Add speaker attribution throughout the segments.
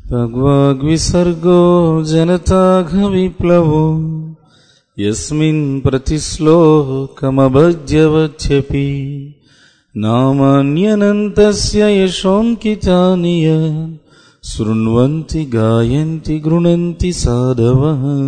Speaker 1: భగ్వాగ్విసర్గో జనతాఘవిప్లవో యస్మిన్ ప్రతిశ్లోకమభజ్యవత్యపి నామాన్యనంతస్య యశోంకితాని శృణ్వంతి గాయంతి గృణంతి సాధవ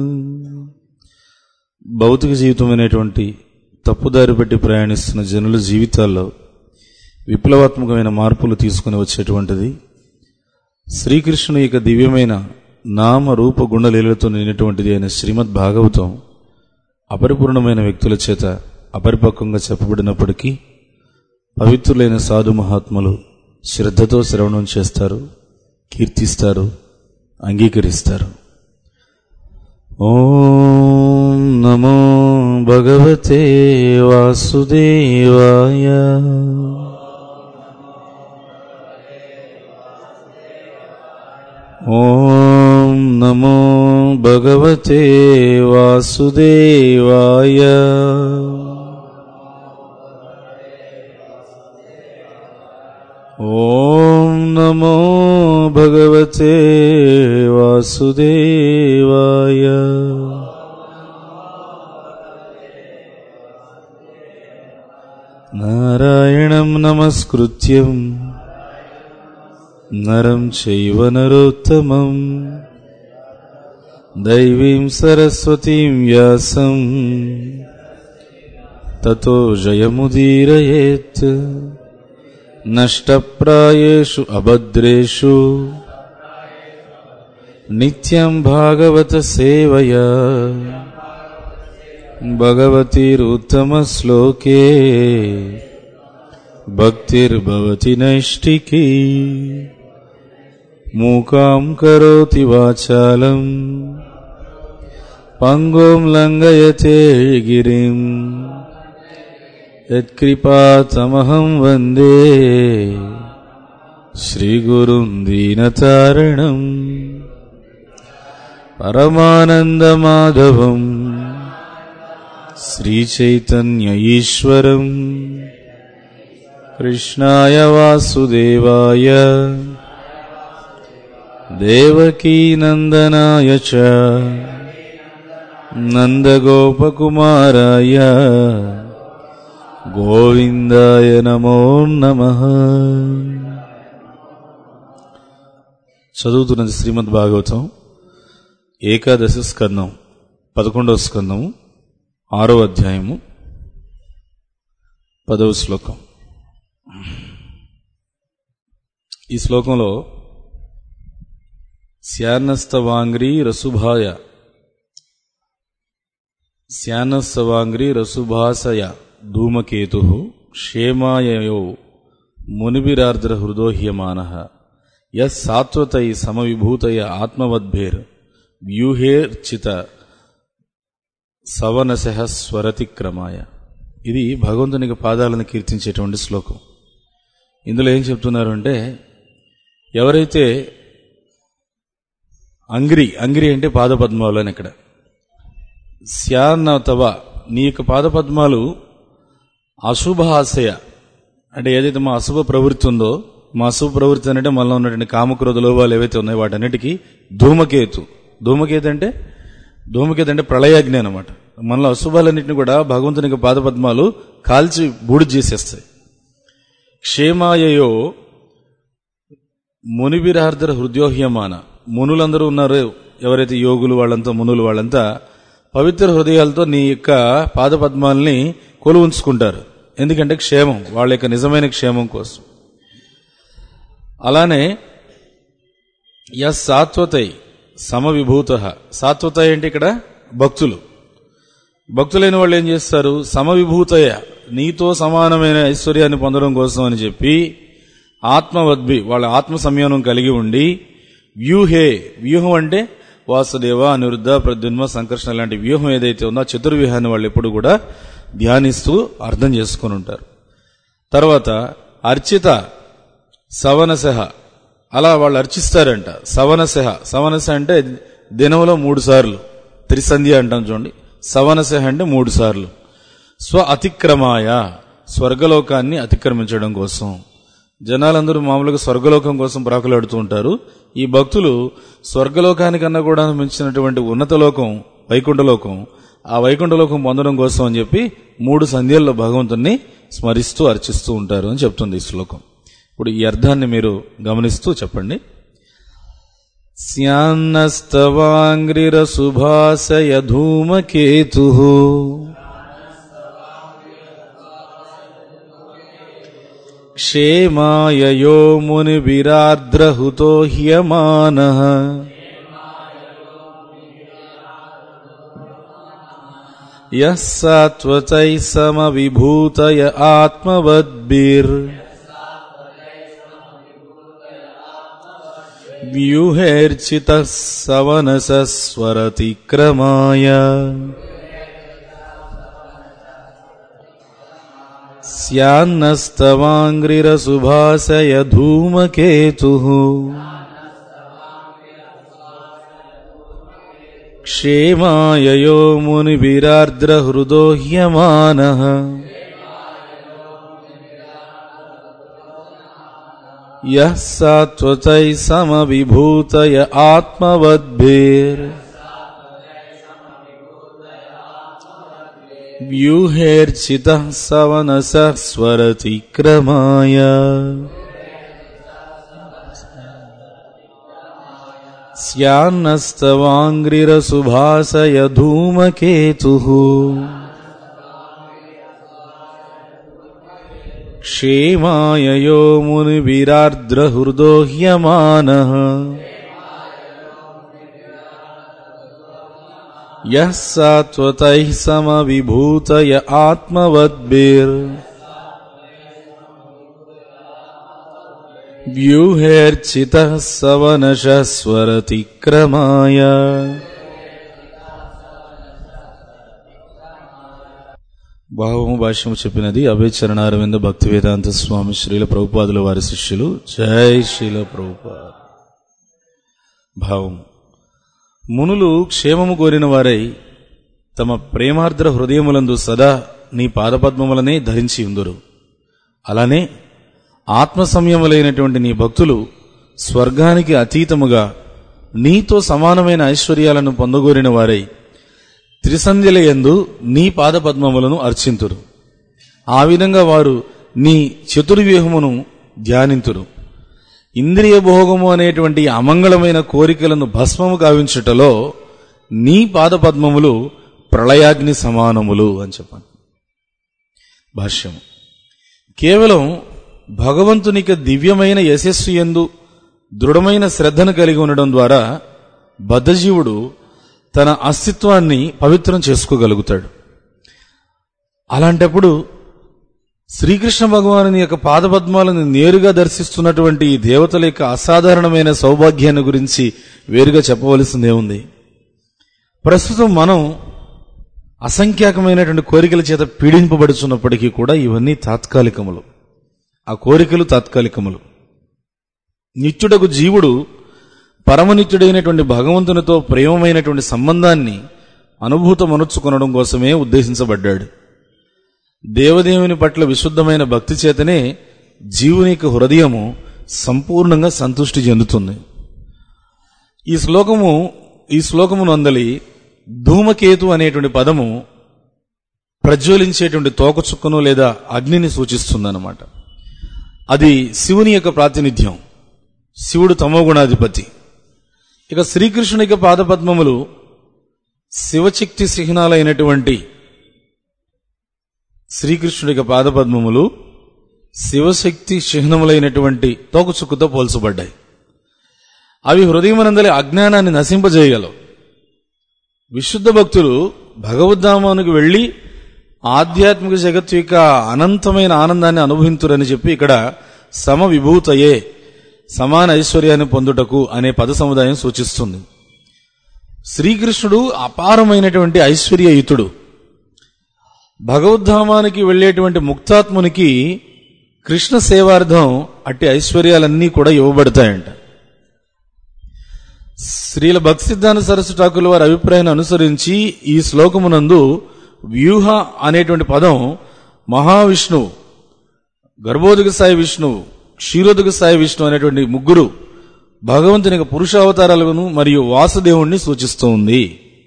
Speaker 1: భౌతిక జీవితం అనేటువంటి తప్పుదారి బట్టి ప్రయాణిస్తున్న జనుల జీవితాల్లో విప్లవాత్మకమైన మార్పులు తీసుకుని వచ్చేటువంటిది శ్రీకృష్ణుని యొక్క దివ్యమైన నామ రూప గుణలీలతో నిండినటువంటిది అయిన శ్రీమద్ భాగవతం అపరిపూర్ణమైన వ్యక్తుల చేత అపరిపక్వంగా చెప్పబడినప్పటికీ పవిత్రులైన సాధు మహాత్ములు శ్రద్ధతో శ్రవణం చేస్తారు కీర్తిస్తారు అంగీకరిస్తారు ఓం నమో భగవతే వాసుదేవాయ ఓం నమో భగవతే వాసుదేవాయ ఓం నమో భగవతే వాసుదేవాయ నారాయణం నమస్కృత్యం నరం చైవ నరోత్తమం దైవీం సరస్వతీం వ్యాసం తతో జయముదీరయేత్ నష్టప్రాయేషు అభద్రేషు నిత్యం భాగవత సేవయా భగవతిరుత్తమశ్లోకే భక్తిర్భవతి నైష్టికీ మూకాం కరోతి వాచాలం పంగోం లంఘయతే గిరిం యత్కృపాతమహం వందే శ్రీగురుం దీనతారణం పరమానందమాధవం శ్రీచైతన్య ఈశ్వరం కృష్ణాయ వాసుదేవాయ దేవకీనందనాయ చ నందగోపకుమారాయ గోవిందాయ నమో నమ చదువుతున్నది శ్రీమద్ భాగవతం ఏకాదశ స్కందం పదకొండవ స్కందము ఆరో అధ్యాయము పదవ శ్లోకం ఈ శ్లోకంలో శ్యానస్తవాంగ్రీ రసుభాయ శ్యానస్తవాంగ్రీ రసుభాసయ ధూమకేతు క్షేమాయయో మునిభిరార్ద్ర హృదోహ్యమాన యత్సాత్వతై సమవిభూతయ ఆత్మవద్భేర్ వ్యూహేర్చిత సవనశ స్వరతిక్రమాయ ఇది భగవంతునికి పాదాలను కీర్తించేటువంటి శ్లోకం ఇందులో ఏం చెప్తున్నారు అంటే ఎవరైతే అంగ్రి అంగ్రి అంటే పాదపద్మాలు అని ఇక్కడ శ్యాన్నతవ నీ యొక్క పాదపద్మాలు అశుభ ఆశయ అంటే ఏదైతే మా అశుభ ప్రవృత్తి ఉందో మా అశుభ ప్రవృత్తి అంటే మనలో ఉన్నటువంటి కామక్రోధ లోభాలు ఏవైతే ఉన్నాయో వాటన్నిటికీ ధూమకేతు ధూమకేతు అంటే ధూమకేతు అంటే ప్రళయాగ్ని అనమాట మనలో అశుభాలన్నింటినీ కూడా భగవంతునికి పాదపద్మాలు కాల్చి బూడి చేసేస్తాయి క్షేమాయయో మునివిరార్ధర హృదయోహ్యమాన మునులందరూ ఉన్నారు ఎవరైతే యోగులు వాళ్ళంతా మునులు వాళ్ళంతా పవిత్ర హృదయాలతో నీ యొక్క పాదపద్మాల్ని కొలు ఉంచుకుంటారు ఎందుకంటే క్షేమం వాళ్ళ యొక్క నిజమైన క్షేమం కోసం అలానే యస్ సాత్వతై సమవిభూత సాత్వత ఏంటి ఇక్కడ భక్తులు భక్తులైన వాళ్ళు ఏం చేస్తారు సమవిభూతయ నీతో సమానమైన ఐశ్వర్యాన్ని పొందడం కోసం అని చెప్పి ఆత్మవద్భి వాళ్ళ ఆత్మ సంయమనం కలిగి ఉండి వ్యూహే వ్యూహం అంటే వాసుదేవ అనిరుద్ధ ప్రద్యున్మ సంకర్షణ లాంటి వ్యూహం ఏదైతే ఉందో ఆ చతుర్వ్యూహాన్ని వాళ్ళు ఎప్పుడు కూడా ధ్యానిస్తూ అర్థం చేసుకుని ఉంటారు తర్వాత అర్చిత సవనసహ అలా వాళ్ళు అర్చిస్తారంట సవనసహ సవనస అంటే దినంలో మూడు సార్లు త్రిసంధ్య అంటాం చూడండి సవనసహ అంటే మూడు సార్లు స్వ అతిక్రమాయ స్వర్గలోకాన్ని అతిక్రమించడం కోసం జనాలందరూ మామూలుగా స్వర్గలోకం కోసం ప్రాకులాడుతూ ఉంటారు ఈ భక్తులు స్వర్గలోకానికన్నా కూడా మించినటువంటి ఉన్నత లోకం వైకుంఠలోకం ఆ వైకుంఠలోకం పొందడం కోసం అని చెప్పి మూడు సంధ్యల్లో భగవంతుణ్ణి స్మరిస్తూ అర్చిస్తూ ఉంటారు అని చెప్తుంది ఈ శ్లోకం ఇప్పుడు ఈ అర్థాన్ని మీరు గమనిస్తూ చెప్పండి స్యాన్నస్తవాంగ్రిరసుభాసయ ధూమకేతు क्षेमाय यो मुनिविरार्द्रहुतो ह्यमानः यः सात्वतैः समविभूतय आत्मवद्भिर् व्यूहेर्चितः सवनसः स्वरति क्रमाय स्यान्नस्तवाङ्घ्रिरसुभासय धूमकेतुः क्षेमाय यो मुनिविरार्द्रहृदो ह्यमानः यः सात्वतैः समविभूतय आत्मवद्भिर् व्यूहेर्चितः सवनसः स्वरति क्रमाय स्यान्नस्तवाङ्घ्रिरसुभासय धूमकेतुः क्षेमाय यो मुनिविरार्द्रहृदो ह्यमानः यः सात्वतैः समविभूतय आत्मवद्भिर् व्यूहेर्चितः सवनशः स्वरति क्रमाय భావము భాష్యము చెప్పినది అభయచరణారవింద భక్తి వేదాంత స్వామి శ్రీల ప్రభుపాదుల వారి శిష్యులు జై శ్రీల ప్రభుపాద భావము మునులు క్షేమము కోరిన వారై తమ ప్రేమార్ద్ర హృదయములందు సదా నీ పాదపద్మములనే ధరించి ఉందురు అలానే ఆత్మ సంయములైనటువంటి నీ భక్తులు స్వర్గానికి అతీతముగా నీతో సమానమైన ఐశ్వర్యాలను పొందగోరిన వారై త్రిసంధ్యలయందు నీ పాదపద్మములను అర్చింతురు ఆ విధంగా వారు నీ చతుర్వ్యూహమును ధ్యానింతురు ఇంద్రియ భోగము అనేటువంటి అమంగళమైన కోరికలను భస్మము గావించుటలో నీ పాదపద్మములు ప్రళయాగ్ని సమానములు అని చెప్పాను భాష్యము కేవలం భగవంతునిక దివ్యమైన యశస్సు ఎందు దృఢమైన శ్రద్ధను కలిగి ఉండడం ద్వారా బద్ధజీవుడు తన అస్తిత్వాన్ని పవిత్రం చేసుకోగలుగుతాడు అలాంటప్పుడు శ్రీకృష్ణ భగవాను యొక్క పాదపద్మాలను నేరుగా దర్శిస్తున్నటువంటి ఈ దేవతల యొక్క అసాధారణమైన సౌభాగ్యాన్ని గురించి వేరుగా చెప్పవలసిందే ప్రస్తుతం మనం అసంఖ్యాకమైనటువంటి కోరికల చేత పీడింపబడుచున్నప్పటికీ కూడా ఇవన్నీ తాత్కాలికములు ఆ కోరికలు తాత్కాలికములు నిత్యుడకు జీవుడు పరమనిత్యుడైనటువంటి భగవంతునితో ప్రేమమైనటువంటి సంబంధాన్ని అనుభూతమనుచుకొనడం కోసమే ఉద్దేశించబడ్డాడు దేవదేవుని పట్ల విశుద్ధమైన భక్తి చేతనే జీవుని యొక్క హృదయము సంపూర్ణంగా సంతృష్టి చెందుతుంది ఈ శ్లోకము ఈ శ్లోకము నందలి ధూమకేతు అనేటువంటి పదము ప్రజ్వలించేటువంటి తోకచుక్కను లేదా అగ్నిని సూచిస్తుందన్నమాట అది శివుని యొక్క ప్రాతినిధ్యం శివుడు తమోగుణాధిపతి ఇక శ్రీకృష్ణుని యొక్క పాదపద్మములు శివశక్తి చిహ్నాలైనటువంటి శ్రీకృష్ణుడి యొక్క పాదపద్మములు శివశక్తి చిహ్నములైనటువంటి తోకచుక్కుతో పోల్చబడ్డాయి అవి హృదయమనందలి అజ్ఞానాన్ని నశింపజేయగలవు విశుద్ధ భక్తులు భగవద్ధామానికి వెళ్లి ఆధ్యాత్మిక జగత్తు యొక్క అనంతమైన ఆనందాన్ని అనుభవింతురని చెప్పి ఇక్కడ సమవిభూతయే సమాన ఐశ్వర్యాన్ని పొందుటకు అనే పద సముదాయం సూచిస్తుంది శ్రీకృష్ణుడు అపారమైనటువంటి ఐశ్వర్యయుతుడు భగవద్ధామానికి వెళ్లేటువంటి ముక్తాత్మునికి కృష్ణ సేవార్థం అట్టి ఐశ్వర్యాలన్నీ కూడా ఇవ్వబడతాయంట శ్రీల భక్సిద్ధాంత సరస్సు ఠాకుల వారి అభిప్రాయాన్ని అనుసరించి ఈ శ్లోకమునందు వ్యూహ అనేటువంటి పదం మహావిష్ణువు గర్భోదక సాయి విష్ణువు క్షీరోదక సాయి విష్ణు అనేటువంటి ముగ్గురు భగవంతుని యొక్క పురుష అవతారాలను మరియు వాసుదేవుణ్ణి సూచిస్తూ ఉంది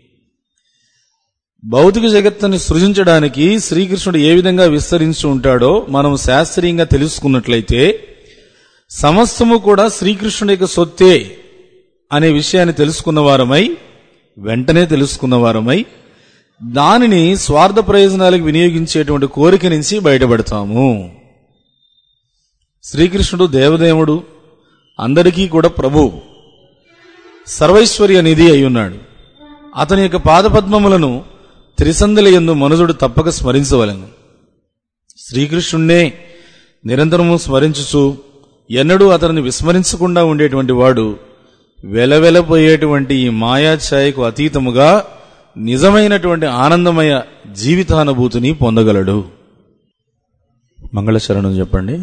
Speaker 1: భౌతిక జగత్తుని సృజించడానికి శ్రీకృష్ణుడు ఏ విధంగా విస్తరించి ఉంటాడో మనం శాస్త్రీయంగా తెలుసుకున్నట్లయితే సమస్తము కూడా శ్రీకృష్ణుడి యొక్క సొత్తే అనే విషయాన్ని తెలుసుకున్న వారమై వెంటనే తెలుసుకున్న వారమై దానిని స్వార్థ ప్రయోజనాలకు వినియోగించేటువంటి కోరిక నుంచి బయటపడతాము శ్రీకృష్ణుడు దేవదేవుడు అందరికీ కూడా ప్రభు సర్వైశ్వర్య నిధి అయి ఉన్నాడు అతని యొక్క పాదపద్మములను త్రిసంధుల యందు మనుజుడు తప్పక స్మరించవలను శ్రీకృష్ణుణ్ణే నిరంతరము స్మరించుచు ఎన్నడూ అతనిని విస్మరించకుండా ఉండేటువంటి వాడు వెలవెలపోయేటువంటి ఈ మాయాఛాయకు అతీతముగా నిజమైనటువంటి ఆనందమయ జీవితానుభూతిని పొందగలడు మంగళశరణం చెప్పండి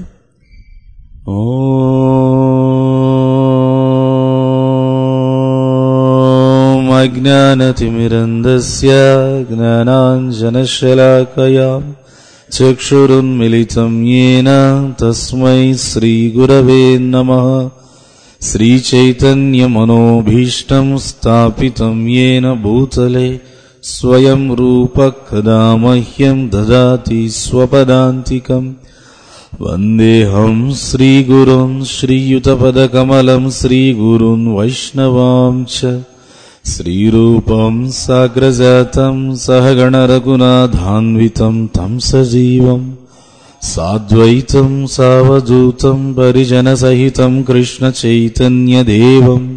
Speaker 1: ఓం అజ్ఞానతిమిరందస్య జ్ఞానాంజనశలాకయా చక్షురున్మిలితం येन తస్మై శ్రీగురవే నమః श्रीचैतन्यमनोभीष्टम् स्थापितम् येन भूतले स्वयं रूपकदा मह्यम् ददाति स्वपदान्तिकम् वन्देऽहम् श्रीगुरुन् श्रीयुतपदकमलम् श्रीगुरुन् वैष्णवाम् च श्रीरूपम् साग्रजातम् सहगणरघुनाथान्वितम् तम् सजीवम् साद्वैतम् सावधूतम् परिजनसहितम् कृष्णचैतन्यदेवम्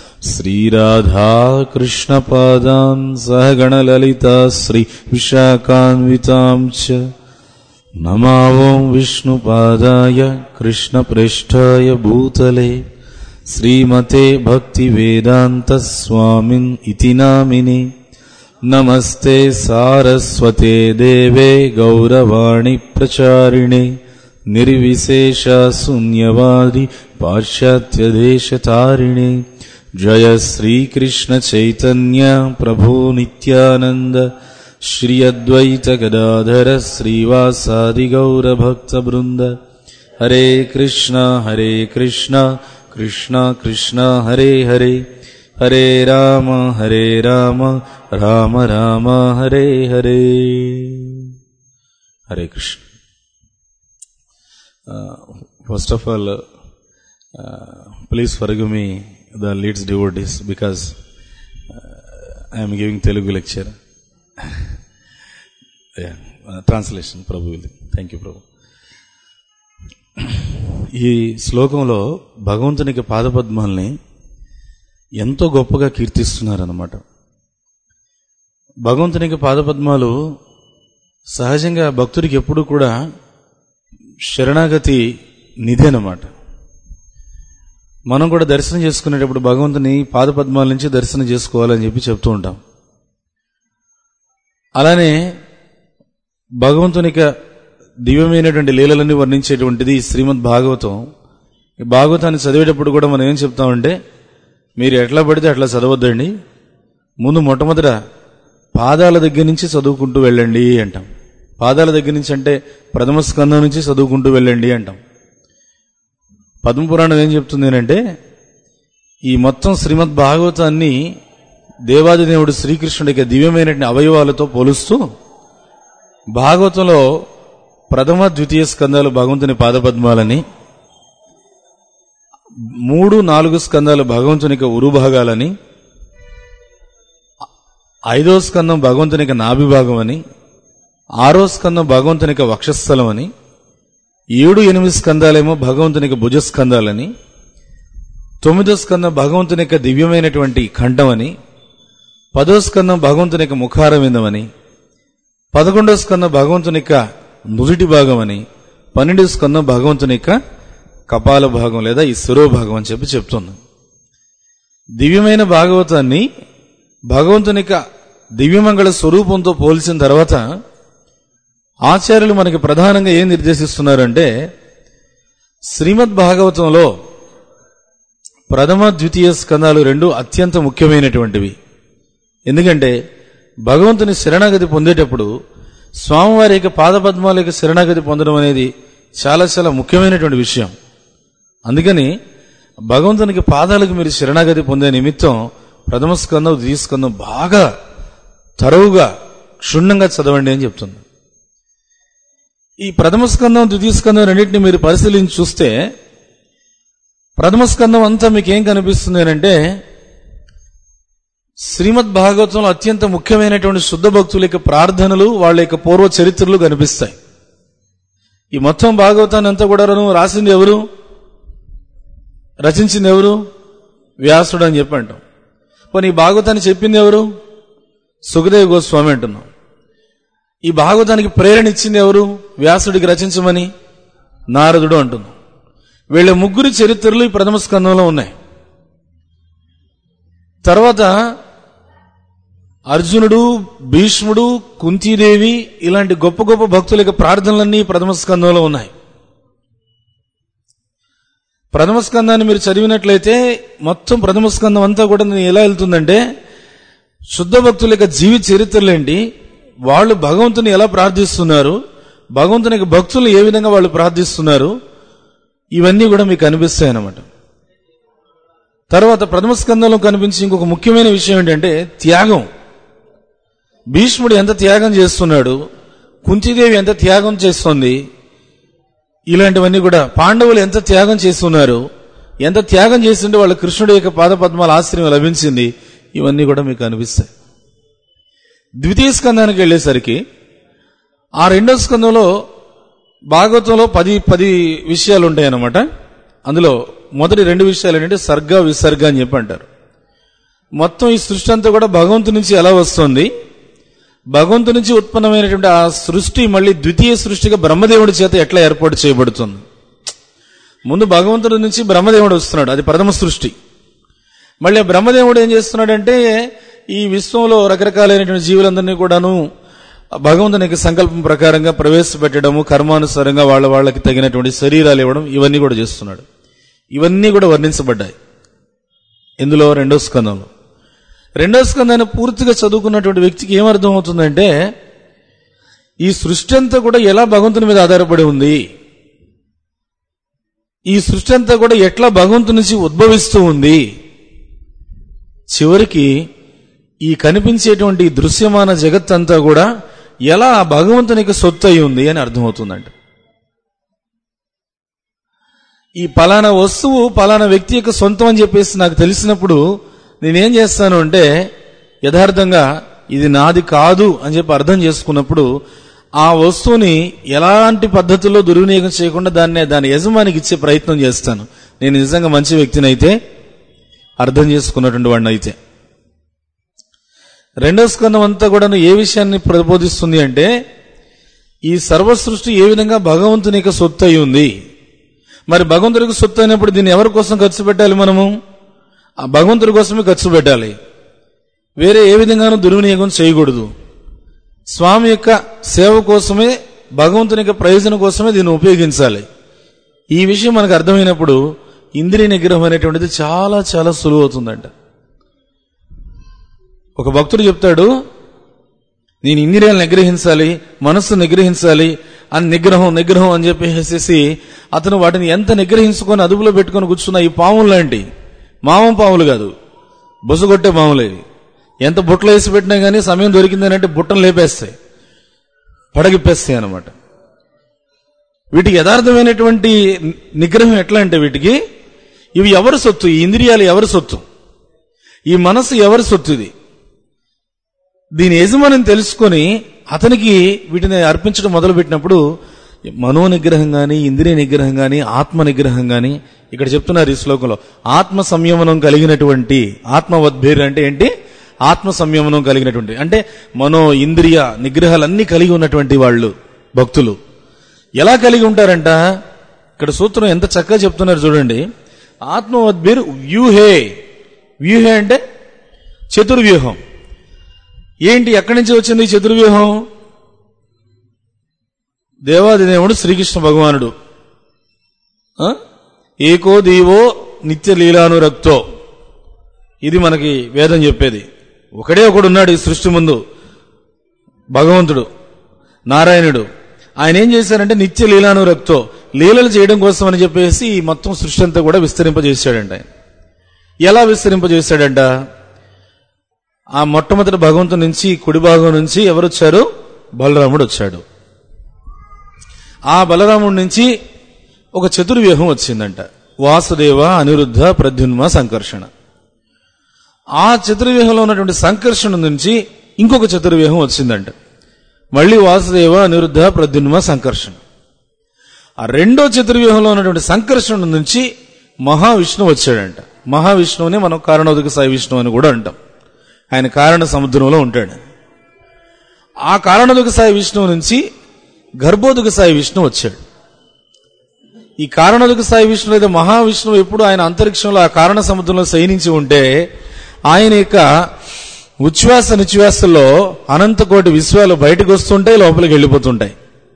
Speaker 1: श्रीराधाकृष्णपादान् सहगणललिता श्रीविशाखान्विताम् च नमावम् विष्णुपादाय कृष्णप्रेष्ठाय भूतले श्रीमते भक्तिवेदान्तस्वामिन् इति नामिने नमस्ते सारस्वते देवे गौरवाणि प्रचारिणे निर्विशेषशून्यवादि पाश्चात्यदेशतारिणे जय श्रीकृष्णचैतन्य प्रभो नित्यानन्द श्री अद्वैतगदाधर श्रीवासादिगौरभक्तवृन्द Hare Krishna Hare Krishna Krishna Krishna Hare Hare Hare Rama Hare Rama Rama Rama Hare Hare Hare Krishna first of all please forgive me the leads devotees because I'm giving Telugu lecture translation Prabhu thank you Prabhu ఈ శ్లోకంలో భగవంతునికి పాదపద్మాల్ని ఎంతో గొప్పగా కీర్తిస్తున్నారన్నమాట భగవంతునికి పాదపద్మాలు సహజంగా భక్తుడికి ఎప్పుడు కూడా శరణాగతి నిధి అన్నమాట మనం కూడా దర్శనం చేసుకునేటప్పుడు భగవంతుని పాదపద్మాల నుంచి దర్శనం చేసుకోవాలని చెప్పి చెప్తూ ఉంటాం అలానే భగవంతునిక దివ్యమైనటువంటి లీలలన్నీ వర్ణించేటువంటిది ఈ శ్రీమద్ భాగవతం ఈ భాగవతాన్ని చదివేటప్పుడు కూడా మనం ఏం చెప్తామంటే మీరు ఎట్లా పడితే అట్లా చదవద్దండి ముందు మొట్టమొదట పాదాల దగ్గర నుంచి చదువుకుంటూ వెళ్ళండి అంటాం పాదాల దగ్గర నుంచి అంటే ప్రథమ స్కందం నుంచి చదువుకుంటూ వెళ్ళండి అంటాం పద్మపురాణం ఏం చెప్తుంది అంటే ఈ మొత్తం శ్రీమద్ భాగవతాన్ని దేవాదిదేవుడు శ్రీకృష్ణుడికి దివ్యమైనటువంటి అవయవాలతో పోలుస్తూ భాగవతంలో ప్రథమ ద్వితీయ స్కందాలు భగవంతుని పాదపద్మాలని మూడు నాలుగు స్కందాలు భగవంతునికి ఉరుభాగాలని ఐదో స్కందం భగవంతునికి నాభిభాగం అని ఆరో స్కందం భగవంతునికి వక్షస్థలం అని ఏడు ఎనిమిది స్కందాలేమో భగవంతునికి భుజస్కందాలని తొమ్మిదో స్కందం భగవంతునికి దివ్యమైనటువంటి కంఠం అని పదో స్కందం భగవంతునికి ముఖారవిందమని పదకొండో స్కందం భగవంతునిక నుదుటి భాగం అని పన్నెండో స్కందం భగవంతునిక కపాల భాగం లేదా ఈ శిరోభాగం అని చెప్పి చెప్తున్నాం దివ్యమైన భాగవతాన్ని భగవంతునిక దివ్యమంగళ స్వరూపంతో పోల్చిన తర్వాత ఆచార్యులు మనకి ప్రధానంగా ఏం నిర్దేశిస్తున్నారంటే శ్రీమద్ భాగవతంలో ప్రథమ ద్వితీయ స్కందాలు రెండు అత్యంత ముఖ్యమైనటువంటివి ఎందుకంటే భగవంతుని శరణాగతి పొందేటప్పుడు స్వామివారి యొక్క పాదపద్మాల యొక్క శరణాగతి పొందడం అనేది చాలా చాలా ముఖ్యమైనటువంటి విషయం అందుకని భగవంతునికి పాదాలకు మీరు శరణాగతి పొందే నిమిత్తం ప్రథమ స్కందం ద్వితీయ స్కందం బాగా తరువుగా క్షుణ్ణంగా చదవండి అని చెప్తుంది ఈ ప్రథమ స్కందం ద్వితీయ స్కందం రెండింటిని మీరు పరిశీలించి చూస్తే ప్రథమ స్కందం అంతా మీకు ఏం కనిపిస్తుంది అంటే శ్రీమద్ భాగవతంలో అత్యంత ముఖ్యమైనటువంటి శుద్ధ భక్తుల యొక్క ప్రార్థనలు వాళ్ళ యొక్క పూర్వ చరిత్రలు కనిపిస్తాయి ఈ మొత్తం భాగవతాన్ని అంతా కూడా రాసింది ఎవరు రచించింది ఎవరు వ్యాసుడు అని చెప్పి అంటాం పోనీ ఈ భాగవతాన్ని చెప్పింది ఎవరు సుఖదేవ్ గోస్వామి అంటున్నాం ఈ భాగవతానికి ప్రేరణ ఇచ్చింది ఎవరు వ్యాసుడికి రచించమని నారదుడు అంటున్నాం వీళ్ళ ముగ్గురు చరిత్రలు ఈ ప్రథమ స్కందంలో ఉన్నాయి తర్వాత అర్జునుడు భీష్ముడు కుంతీదేవి ఇలాంటి గొప్ప గొప్ప భక్తుల యొక్క ప్రార్థనలన్నీ ఈ ప్రథమ స్కందంలో ఉన్నాయి ప్రథమ స్కందాన్ని మీరు చదివినట్లయితే మొత్తం ప్రథమ స్కందం అంతా కూడా ఎలా వెళ్తుందంటే శుద్ధ భక్తుల యొక్క జీవిత చరిత్రలేంటి వాళ్ళు భగవంతుని ఎలా ప్రార్థిస్తున్నారు భగవంతుని యొక్క భక్తులు ఏ విధంగా వాళ్ళు ప్రార్థిస్తున్నారు ఇవన్నీ కూడా మీకు కనిపిస్తాయి అన్నమాట తర్వాత ప్రథమ స్కందంలో కనిపించి ఇంకొక ముఖ్యమైన విషయం ఏంటంటే త్యాగం భీష్ముడు ఎంత త్యాగం చేస్తున్నాడు కుంతిదేవి ఎంత త్యాగం చేస్తుంది ఇలాంటివన్నీ కూడా పాండవులు ఎంత త్యాగం చేస్తున్నారు ఎంత త్యాగం చేస్తుంటే వాళ్ళ కృష్ణుడి యొక్క పాదపద్మాల ఆశ్రయం లభించింది ఇవన్నీ కూడా మీకు అనిపిస్తాయి ద్వితీయ స్కందానికి వెళ్ళేసరికి ఆ రెండో స్కందంలో భాగవతంలో పది పది విషయాలు ఉంటాయి అన్నమాట అందులో మొదటి రెండు విషయాలు ఏంటంటే సర్గ విసర్గ అని చెప్పి అంటారు మొత్తం ఈ సృష్టి అంతా కూడా భగవంతు నుంచి ఎలా వస్తుంది భగవంతు నుంచి ఉత్పన్నమైనటువంటి ఆ సృష్టి మళ్ళీ ద్వితీయ సృష్టిగా బ్రహ్మదేవుడి చేత ఎట్లా ఏర్పాటు చేయబడుతుంది ముందు భగవంతుడి నుంచి బ్రహ్మదేవుడు వస్తున్నాడు అది ప్రథమ సృష్టి మళ్ళీ ఆ బ్రహ్మదేవుడు ఏం చేస్తున్నాడంటే ఈ విశ్వంలో రకరకాలైనటువంటి జీవులందరినీ కూడాను భగవంతుని యొక్క సంకల్పం ప్రకారంగా ప్రవేశపెట్టడము కర్మానుసారంగా వాళ్ళ వాళ్ళకి తగినటువంటి శరీరాలు ఇవ్వడం ఇవన్నీ కూడా చేస్తున్నాడు ఇవన్నీ కూడా వర్ణించబడ్డాయి ఇందులో రెండో స్కందంలో రెండో స్కందాన్ని పూర్తిగా చదువుకున్నటువంటి వ్యక్తికి ఏమర్థం అవుతుందంటే ఈ సృష్టి అంతా కూడా ఎలా భగవంతుని మీద ఆధారపడి ఉంది ఈ సృష్టి అంతా కూడా ఎట్లా భగవంతుని నుంచి ఉద్భవిస్తూ ఉంది చివరికి ఈ కనిపించేటువంటి ఈ దృశ్యమాన జగత్ అంతా కూడా ఎలా ఆ భగవంతునికి సొత్తు అయి ఉంది అని అర్థమవుతుందంట ఈ పలానా వస్తువు పలానా వ్యక్తి యొక్క సొంతం అని చెప్పేసి నాకు తెలిసినప్పుడు నేనేం చేస్తాను అంటే యథార్థంగా ఇది నాది కాదు అని చెప్పి అర్థం చేసుకున్నప్పుడు ఆ వస్తువుని ఎలాంటి పద్ధతుల్లో దుర్వినియోగం చేయకుండా దాన్ని దాని యజమానికి ఇచ్చే ప్రయత్నం చేస్తాను నేను నిజంగా మంచి వ్యక్తిని అయితే అర్థం చేసుకున్నటువంటి వాడిని అయితే రెండో స్కందం అంతా కూడా ఏ విషయాన్ని ప్రబోధిస్తుంది అంటే ఈ సర్వ సృష్టి ఏ విధంగా భగవంతుని యొక్క సొత్తు అయి ఉంది మరి భగవంతుడికి సొత్తు అయినప్పుడు దీన్ని ఎవరి కోసం ఖర్చు పెట్టాలి మనము ఆ భగవంతుడి కోసమే ఖర్చు పెట్టాలి వేరే ఏ విధంగానూ దుర్వినియోగం చేయకూడదు స్వామి యొక్క సేవ కోసమే భగవంతుని యొక్క ప్రయోజనం కోసమే దీన్ని ఉపయోగించాలి ఈ విషయం మనకు అర్థమైనప్పుడు ఇంద్రియ నిగ్రహం అనేటువంటిది చాలా చాలా సులువు అవుతుందంట ఒక భక్తుడు చెప్తాడు నేను ఇంద్రియాలను నిగ్రహించాలి మనస్సు నిగ్రహించాలి అని నిగ్రహం నిగ్రహం అని చెప్పేసేసి అతను వాటిని ఎంత నిగ్రహించుకొని అదుపులో పెట్టుకొని కూర్చున్న ఈ పాములు లాంటి మామం పాములు కాదు బుసగొట్టే పాములేవి ఎంత బుట్టలు వేసి పెట్టినా కానీ సమయం దొరికిందని అంటే బుట్టలు లేపేస్తాయి పడగిప్పేస్తాయి అన్నమాట వీటికి యథార్థమైనటువంటి నిగ్రహం ఎట్లా అంటే వీటికి ఇవి ఎవరి సొత్తు ఈ ఇంద్రియాలు ఎవరి సొత్తు ఈ మనస్సు ఎవరి సొత్తు ఇది దీని యజమానిని తెలుసుకొని అతనికి వీటిని అర్పించడం మొదలుపెట్టినప్పుడు మనో నిగ్రహం గాని ఇంద్రియ నిగ్రహం గాని ఆత్మ నిగ్రహం గాని ఇక్కడ చెప్తున్నారు ఈ శ్లోకంలో ఆత్మ సంయమనం కలిగినటువంటి ఆత్మవద్భేరు అంటే ఏంటి ఆత్మ సంయమనం కలిగినటువంటి అంటే మనో ఇంద్రియ నిగ్రహాలన్నీ కలిగి ఉన్నటువంటి వాళ్ళు భక్తులు ఎలా కలిగి ఉంటారంట ఇక్కడ సూత్రం ఎంత చక్కగా చెప్తున్నారు చూడండి ఆత్మవద్భేరు వ్యూహే వ్యూహే అంటే చతుర్వ్యూహం ఏంటి ఎక్కడి నుంచి వచ్చింది ఈ చతుర్వ్యూహం దేవాదిదేవుడు శ్రీకృష్ణ భగవానుడు ఆ? ఏకో దీవో నిత్య లీలానురక్తో ఇది మనకి వేదం చెప్పేది ఒకడే ఒకడు ఉన్నాడు ఈ సృష్టి ముందు భగవంతుడు నారాయణుడు ఆయన ఏం చేశారంటే నిత్య లీలానురక్తో లీలలు చేయడం కోసం అని చెప్పేసి ఈ మొత్తం సృష్టి అంతా కూడా విస్తరింపజేశాడంట ఆయన ఎలా విస్తరింపజేశాడంట ఆ మొట్టమొదటి భగవంతు నుంచి కుడి భాగం నుంచి ఎవరు వచ్చారు బలరాముడు వచ్చాడు ఆ బలరాముడి నుంచి ఒక చతుర్వ్యూహం వచ్చిందంట వాసుదేవ అనిరుద్ధ ప్రద్యున్మ సంకర్షణ ఆ చతుర్వ్యూహంలో ఉన్నటువంటి సంకర్షణ నుంచి ఇంకొక చతుర్వ్యూహం వచ్చిందంట మళ్ళీ వాసుదేవ అనిరుద్ధ ప్రద్యున్మ సంకర్షణ ఆ రెండో చతుర్వ్యూహంలో ఉన్నటువంటి సంకర్షణ నుంచి మహావిష్ణువు వచ్చాడంట మహావిష్ణువుని మనం కారణోదక సాయి విష్ణువు అని కూడా అంటాం ఆయన కారణ సముద్రంలో ఉంటాడు ఆ కారణోదక సాయి విష్ణువు నుంచి గర్భోదక సాయి విష్ణువు వచ్చాడు ఈ కారణోదక సాయి విష్ణువు లేదా మహావిష్ణువు ఎప్పుడు ఆయన అంతరిక్షంలో ఆ కారణ సముద్రంలో శయనించి ఉంటే ఆయన యొక్క ఉచ్ఛ్వాస నిశ్వాసల్లో అనంతకోటి విశ్వాలు బయటకు వస్తుంటాయి లోపలికి వెళ్ళిపోతుంటాయి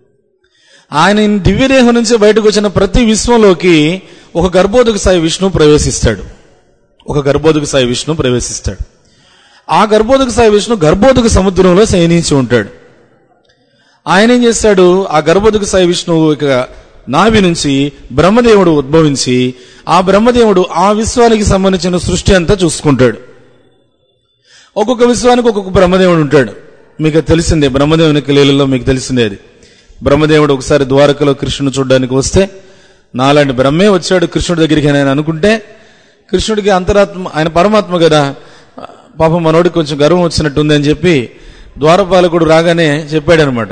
Speaker 1: ఆయన దివ్యదేహం నుంచి బయటకు వచ్చిన ప్రతి విశ్వంలోకి ఒక గర్భోదక సాయి విష్ణువు ప్రవేశిస్తాడు ఒక గర్భోదక సాయి విష్ణువు ప్రవేశిస్తాడు ఆ గర్భోదక సాయి విష్ణు గర్భోదక సముద్రంలో శయనించి ఉంటాడు ఆయన ఏం చేస్తాడు ఆ గర్భోదక సాయి విష్ణువు ఇక నాభి నుంచి బ్రహ్మదేవుడు ఉద్భవించి ఆ బ్రహ్మదేవుడు ఆ విశ్వానికి సంబంధించిన సృష్టి అంతా చూసుకుంటాడు ఒక్కొక్క విశ్వానికి ఒక్కొక్క బ్రహ్మదేవుడు ఉంటాడు మీకు తెలిసిందే బ్రహ్మదేవునికి లీలలో మీకు తెలిసిందే అది బ్రహ్మదేవుడు ఒకసారి ద్వారకలో కృష్ణుని చూడడానికి వస్తే నాలాంటి బ్రహ్మే వచ్చాడు కృష్ణుడి దగ్గరికి అని ఆయన అనుకుంటే కృష్ణుడికి అంతరాత్మ ఆయన పరమాత్మ కదా పాపం మనోడికి కొంచెం గర్వం వచ్చినట్టుంది అని చెప్పి ద్వారపాలకుడు రాగానే చెప్పాడనమాట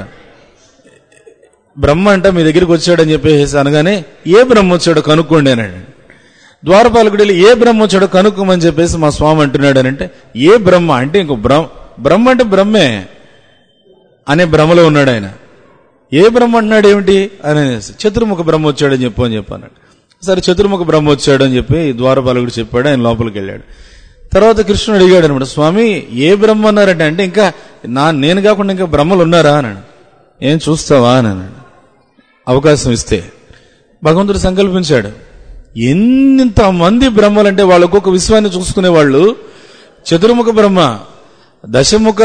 Speaker 1: బ్రహ్మ అంట మీ దగ్గరికి వచ్చాడని చెప్పేసి అనగానే ఏ బ్రహ్మ వచ్చాడో కనుక్కోండి అన్నాడు ద్వారపాలకుడు వెళ్ళి ఏ బ్రహ్మ వచ్చాడో కనుక్కోమని చెప్పేసి మా స్వామి అంటున్నాడు అని అంటే ఏ బ్రహ్మ అంటే ఇంకో బ్రహ్మ బ్రహ్మ అంటే బ్రహ్మే అనే భ్రమలో ఉన్నాడు ఆయన ఏ బ్రహ్మ అంటున్నాడు ఏమిటి అని అనేసి చతుర్ముఖ బ్రహ్మ వచ్చాడని చెప్పు అని చెప్పాను సరే చతుర్ముఖ బ్రహ్మ వచ్చాడు అని చెప్పి ద్వారపాలకుడు చెప్పాడు ఆయన లోపలికి వెళ్ళాడు తర్వాత కృష్ణుడు అడిగాడు అనమాట స్వామి ఏ బ్రహ్మ అన్నారంటే అంటే ఇంకా నా నేను కాకుండా ఇంకా బ్రహ్మలు ఉన్నారా అన్నాడు ఏం చూస్తావా అని అన్నాడు అవకాశం ఇస్తే భగవంతుడు సంకల్పించాడు ఎంత మంది బ్రహ్మలంటే వాళ్ళు ఒక్కొక్క విశ్వాన్ని చూసుకునే వాళ్ళు చతుర్ముఖ బ్రహ్మ దశముఖ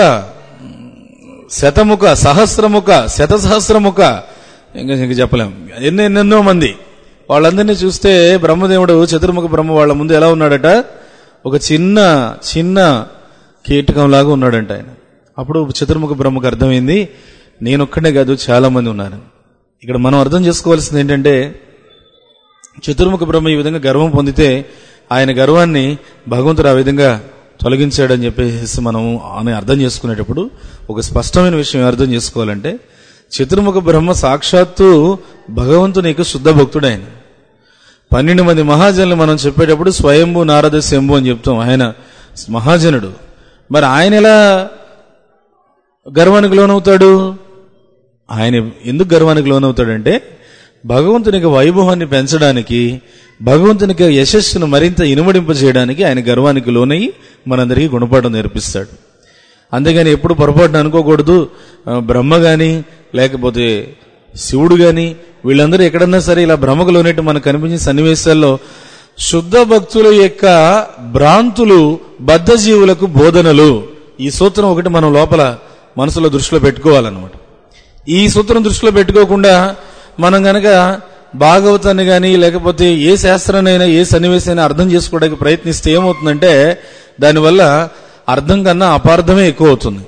Speaker 1: శతముఖ సహస్రముఖ శత సహస్రముఖ ఇంకా ఇంకా చెప్పలేం ఎన్నో ఎన్నెన్నో మంది వాళ్ళందరినీ చూస్తే బ్రహ్మదేవుడు చతుర్ముఖ బ్రహ్మ వాళ్ళ ముందు ఎలా ఉన్నాడట ఒక చిన్న చిన్న కీటకం లాగా ఉన్నాడంట ఆయన అప్పుడు చతుర్ముఖ బ్రహ్మకు అర్థమైంది నేనొక్కడే కాదు చాలా మంది ఉన్నారు ఇక్కడ మనం అర్థం చేసుకోవాల్సింది ఏంటంటే చతుర్ముఖ బ్రహ్మ ఈ విధంగా గర్వం పొందితే ఆయన గర్వాన్ని భగవంతుడు ఆ విధంగా తొలగించాడని చెప్పేసి మనం అని అర్థం చేసుకునేటప్పుడు ఒక స్పష్టమైన విషయం అర్థం చేసుకోవాలంటే చతుర్ముఖ బ్రహ్మ సాక్షాత్తు భగవంతుని యొక్క శుద్ధ భక్తుడు ఆయన పన్నెండు మంది మహాజనులు మనం చెప్పేటప్పుడు స్వయంభు నారద శంభు అని చెప్తాం ఆయన మహాజనుడు మరి ఆయన ఎలా గర్వానికి లోనవుతాడు ఆయన ఎందుకు గర్వానికి లోనవుతాడంటే భగవంతునికి వైభవాన్ని పెంచడానికి భగవంతునికి యశస్సును మరింత ఇనుమడింప చేయడానికి ఆయన గర్వానికి లోనయ్యి మనందరికీ గుణపాఠం నేర్పిస్తాడు అంతేగాని ఎప్పుడు పొరపాటున అనుకోకూడదు ఆ, బ్రహ్మ గాని లేకపోతే శివుడు గాని వీళ్ళందరూ ఎక్కడన్నా సరే ఇలా భ్రమకు లోనట్టు మనకు కనిపించిన సన్నివేశాల్లో శుద్ధ భక్తుల యొక్క భ్రాంతులు బద్ధజీవులకు బోధనలు ఈ సూత్రం ఒకటి మనం లోపల మనసులో దృష్టిలో పెట్టుకోవాలన్నమాట ఈ సూత్రం దృష్టిలో పెట్టుకోకుండా మనం గనక భాగవతాన్ని కానీ లేకపోతే ఏ శాస్త్రాన్నైనా ఏ సన్నివేశాన్ని అర్థం చేసుకోవడానికి ప్రయత్నిస్తే ఏమవుతుందంటే దానివల్ల అర్థం కన్నా అపార్థమే ఎక్కువ అవుతుంది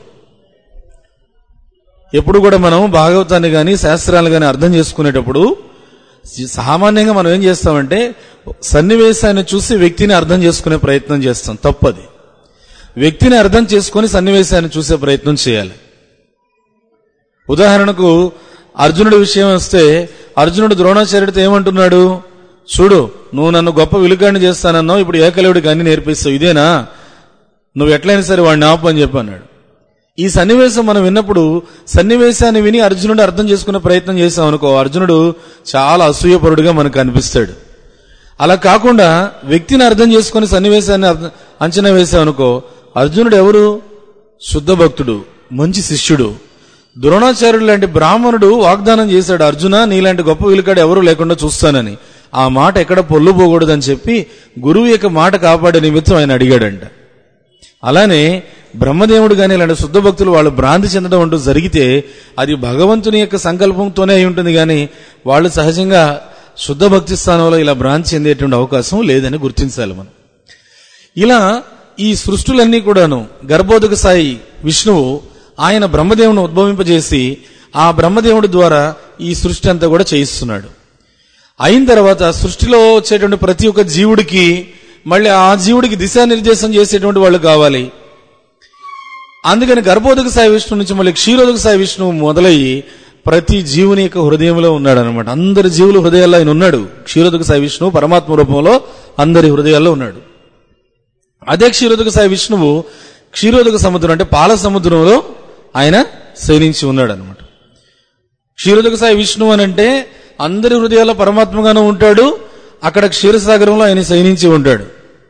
Speaker 1: ఎప్పుడు కూడా మనం భాగవతాన్ని కానీ శాస్త్రాలు కానీ అర్థం చేసుకునేటప్పుడు సామాన్యంగా మనం ఏం చేస్తామంటే సన్నివేశాన్ని చూసి వ్యక్తిని అర్థం చేసుకునే ప్రయత్నం చేస్తాం తప్పది వ్యక్తిని అర్థం చేసుకొని సన్నివేశాన్ని చూసే ప్రయత్నం చేయాలి ఉదాహరణకు అర్జునుడి విషయం వస్తే అర్జునుడు ద్రోణాచార్యుడితో ఏమంటున్నాడు చూడు నువ్వు నన్ను గొప్ప విలుకాన్ని చేస్తానన్నావు ఇప్పుడు ఏకలవుడికి అన్ని నేర్పిస్తావు ఇదేనా నువ్వు ఎట్లయినా సరే వాడిని ఆపు అని చెప్పి అన్నాడు ఈ సన్నివేశం మనం విన్నప్పుడు సన్నివేశాన్ని విని అర్జునుడు అర్థం చేసుకునే ప్రయత్నం చేసాం అనుకో అర్జునుడు చాలా అసూయపరుడుగా మనకు అనిపిస్తాడు అలా కాకుండా వ్యక్తిని అర్థం చేసుకుని సన్నివేశాన్ని అర్థం- అంచనా వేసాం అనుకో అర్జునుడు ఎవరు శుద్ధ భక్తుడు మంచి శిష్యుడు ద్రోణాచార్యుడు లాంటి బ్రాహ్మణుడు వాగ్దానం చేశాడు అర్జున నీలాంటి గొప్ప విలుకాడు ఎవరు లేకుండా చూస్తానని ఆ మాట ఎక్కడ పొల్లు పోకూడదని చెప్పి గురువు యొక్క మాట కాపాడే నిమిత్తం ఆయన అడిగాడంట అలానే బ్రహ్మదేవుడు కానీ ఇలాంటి శుద్ధ భక్తులు వాళ్ళు భ్రాంతి చెందడం అంటూ జరిగితే అది భగవంతుని యొక్క సంకల్పంతోనే అయి ఉంటుంది కానీ వాళ్ళు సహజంగా శుద్ధ భక్తి స్థానంలో ఇలా భ్రాంతి చెందేటువంటి అవకాశం లేదని గుర్తించాలి మనం ఇలా ఈ సృష్టులన్నీ కూడాను గర్భోదక సాయి విష్ణువు ఆయన బ్రహ్మదేవుని ఉద్భవింపజేసి ఆ బ్రహ్మదేవుడి ద్వారా ఈ సృష్టి అంతా కూడా చేయిస్తున్నాడు అయిన తర్వాత సృష్టిలో వచ్చేటువంటి ప్రతి ఒక్క జీవుడికి మళ్ళీ ఆ జీవుడికి దిశానిర్దేశం చేసేటువంటి వాళ్ళు కావాలి అందుకని గర్భోదక సాయి విష్ణువు నుంచి మళ్ళీ క్షీరోదక సాయి విష్ణువు మొదలయ్యి ప్రతి జీవుని యొక్క హృదయంలో ఉన్నాడు అనమాట అందరి జీవుల హృదయాల్లో ఆయన ఉన్నాడు క్షీరోదక సాయి విష్ణువు పరమాత్మ రూపంలో అందరి హృదయాల్లో ఉన్నాడు అదే క్షీరోదక సాయి విష్ణువు క్షీరోదక సముద్రం అంటే పాల సముద్రంలో ఆయన శయనించి ఉన్నాడు అనమాట క్షీరోదక సాయి విష్ణువు అని అంటే అందరి హృదయాల్లో పరమాత్మగానే ఉంటాడు అక్కడ క్షీరసాగరంలో ఆయన శయనించి ఉంటాడు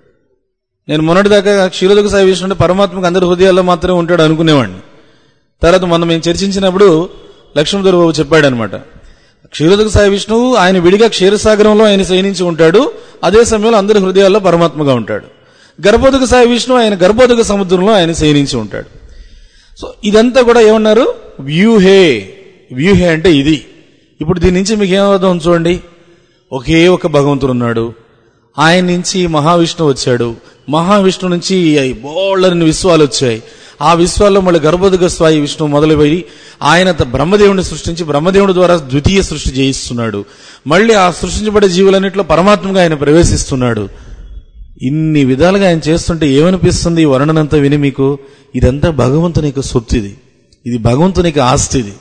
Speaker 1: నేను మొన్నటిదాకా క్షీరోదక సాయి విష్ణువు అంటే పరమాత్మకు అందరి హృదయాల్లో మాత్రమే ఉంటాడు అనుకునేవాడిని తర్వాత మొన్న మేము చర్చించినప్పుడు లక్ష్మణదుర బాబు చెప్పాడనమాట క్షీరోదక సాయి విష్ణువు ఆయన విడిగా క్షీరసాగరంలో ఆయన శయనించి ఉంటాడు అదే సమయంలో అందరి హృదయాల్లో పరమాత్మగా ఉంటాడు గర్భోదక సాయి విష్ణువు ఆయన గర్భోదక సముద్రంలో ఆయన శయనించి ఉంటాడు సో ఇదంతా కూడా ఏమన్నారు వ్యూహే వ్యూహే అంటే ఇది ఇప్పుడు దీని నుంచి మీకు ఏమవుతాం చూడండి ఒకే ఒక భగవంతుడు ఉన్నాడు ఆయన నుంచి మహావిష్ణువు వచ్చాడు మహావిష్ణువు నుంచి బోళ్ళని విశ్వాలు వచ్చాయి ఆ విశ్వాల్లో మళ్ళీ గర్భోదక స్వాయి విష్ణువు మొదలుపోయి ఆయన త- బ్రహ్మదేవుని సృష్టించి బ్రహ్మదేవుడి ద్వారా ద్వితీయ సృష్టి చేయిస్తున్నాడు మళ్ళీ ఆ సృష్టించబడే జీవులన్నింటిలో పరమాత్మగా ఆయన ప్రవేశిస్తున్నాడు ఇన్ని విధాలుగా ఆయన చేస్తుంటే ఏమనిపిస్తుంది ఈ వర్ణనంతా విని మీకు ఇదంతా భగవంతుని యొక్క సొత్తు ఇది ఇది భగవంతుని యొక్క ఆస్తి ఇది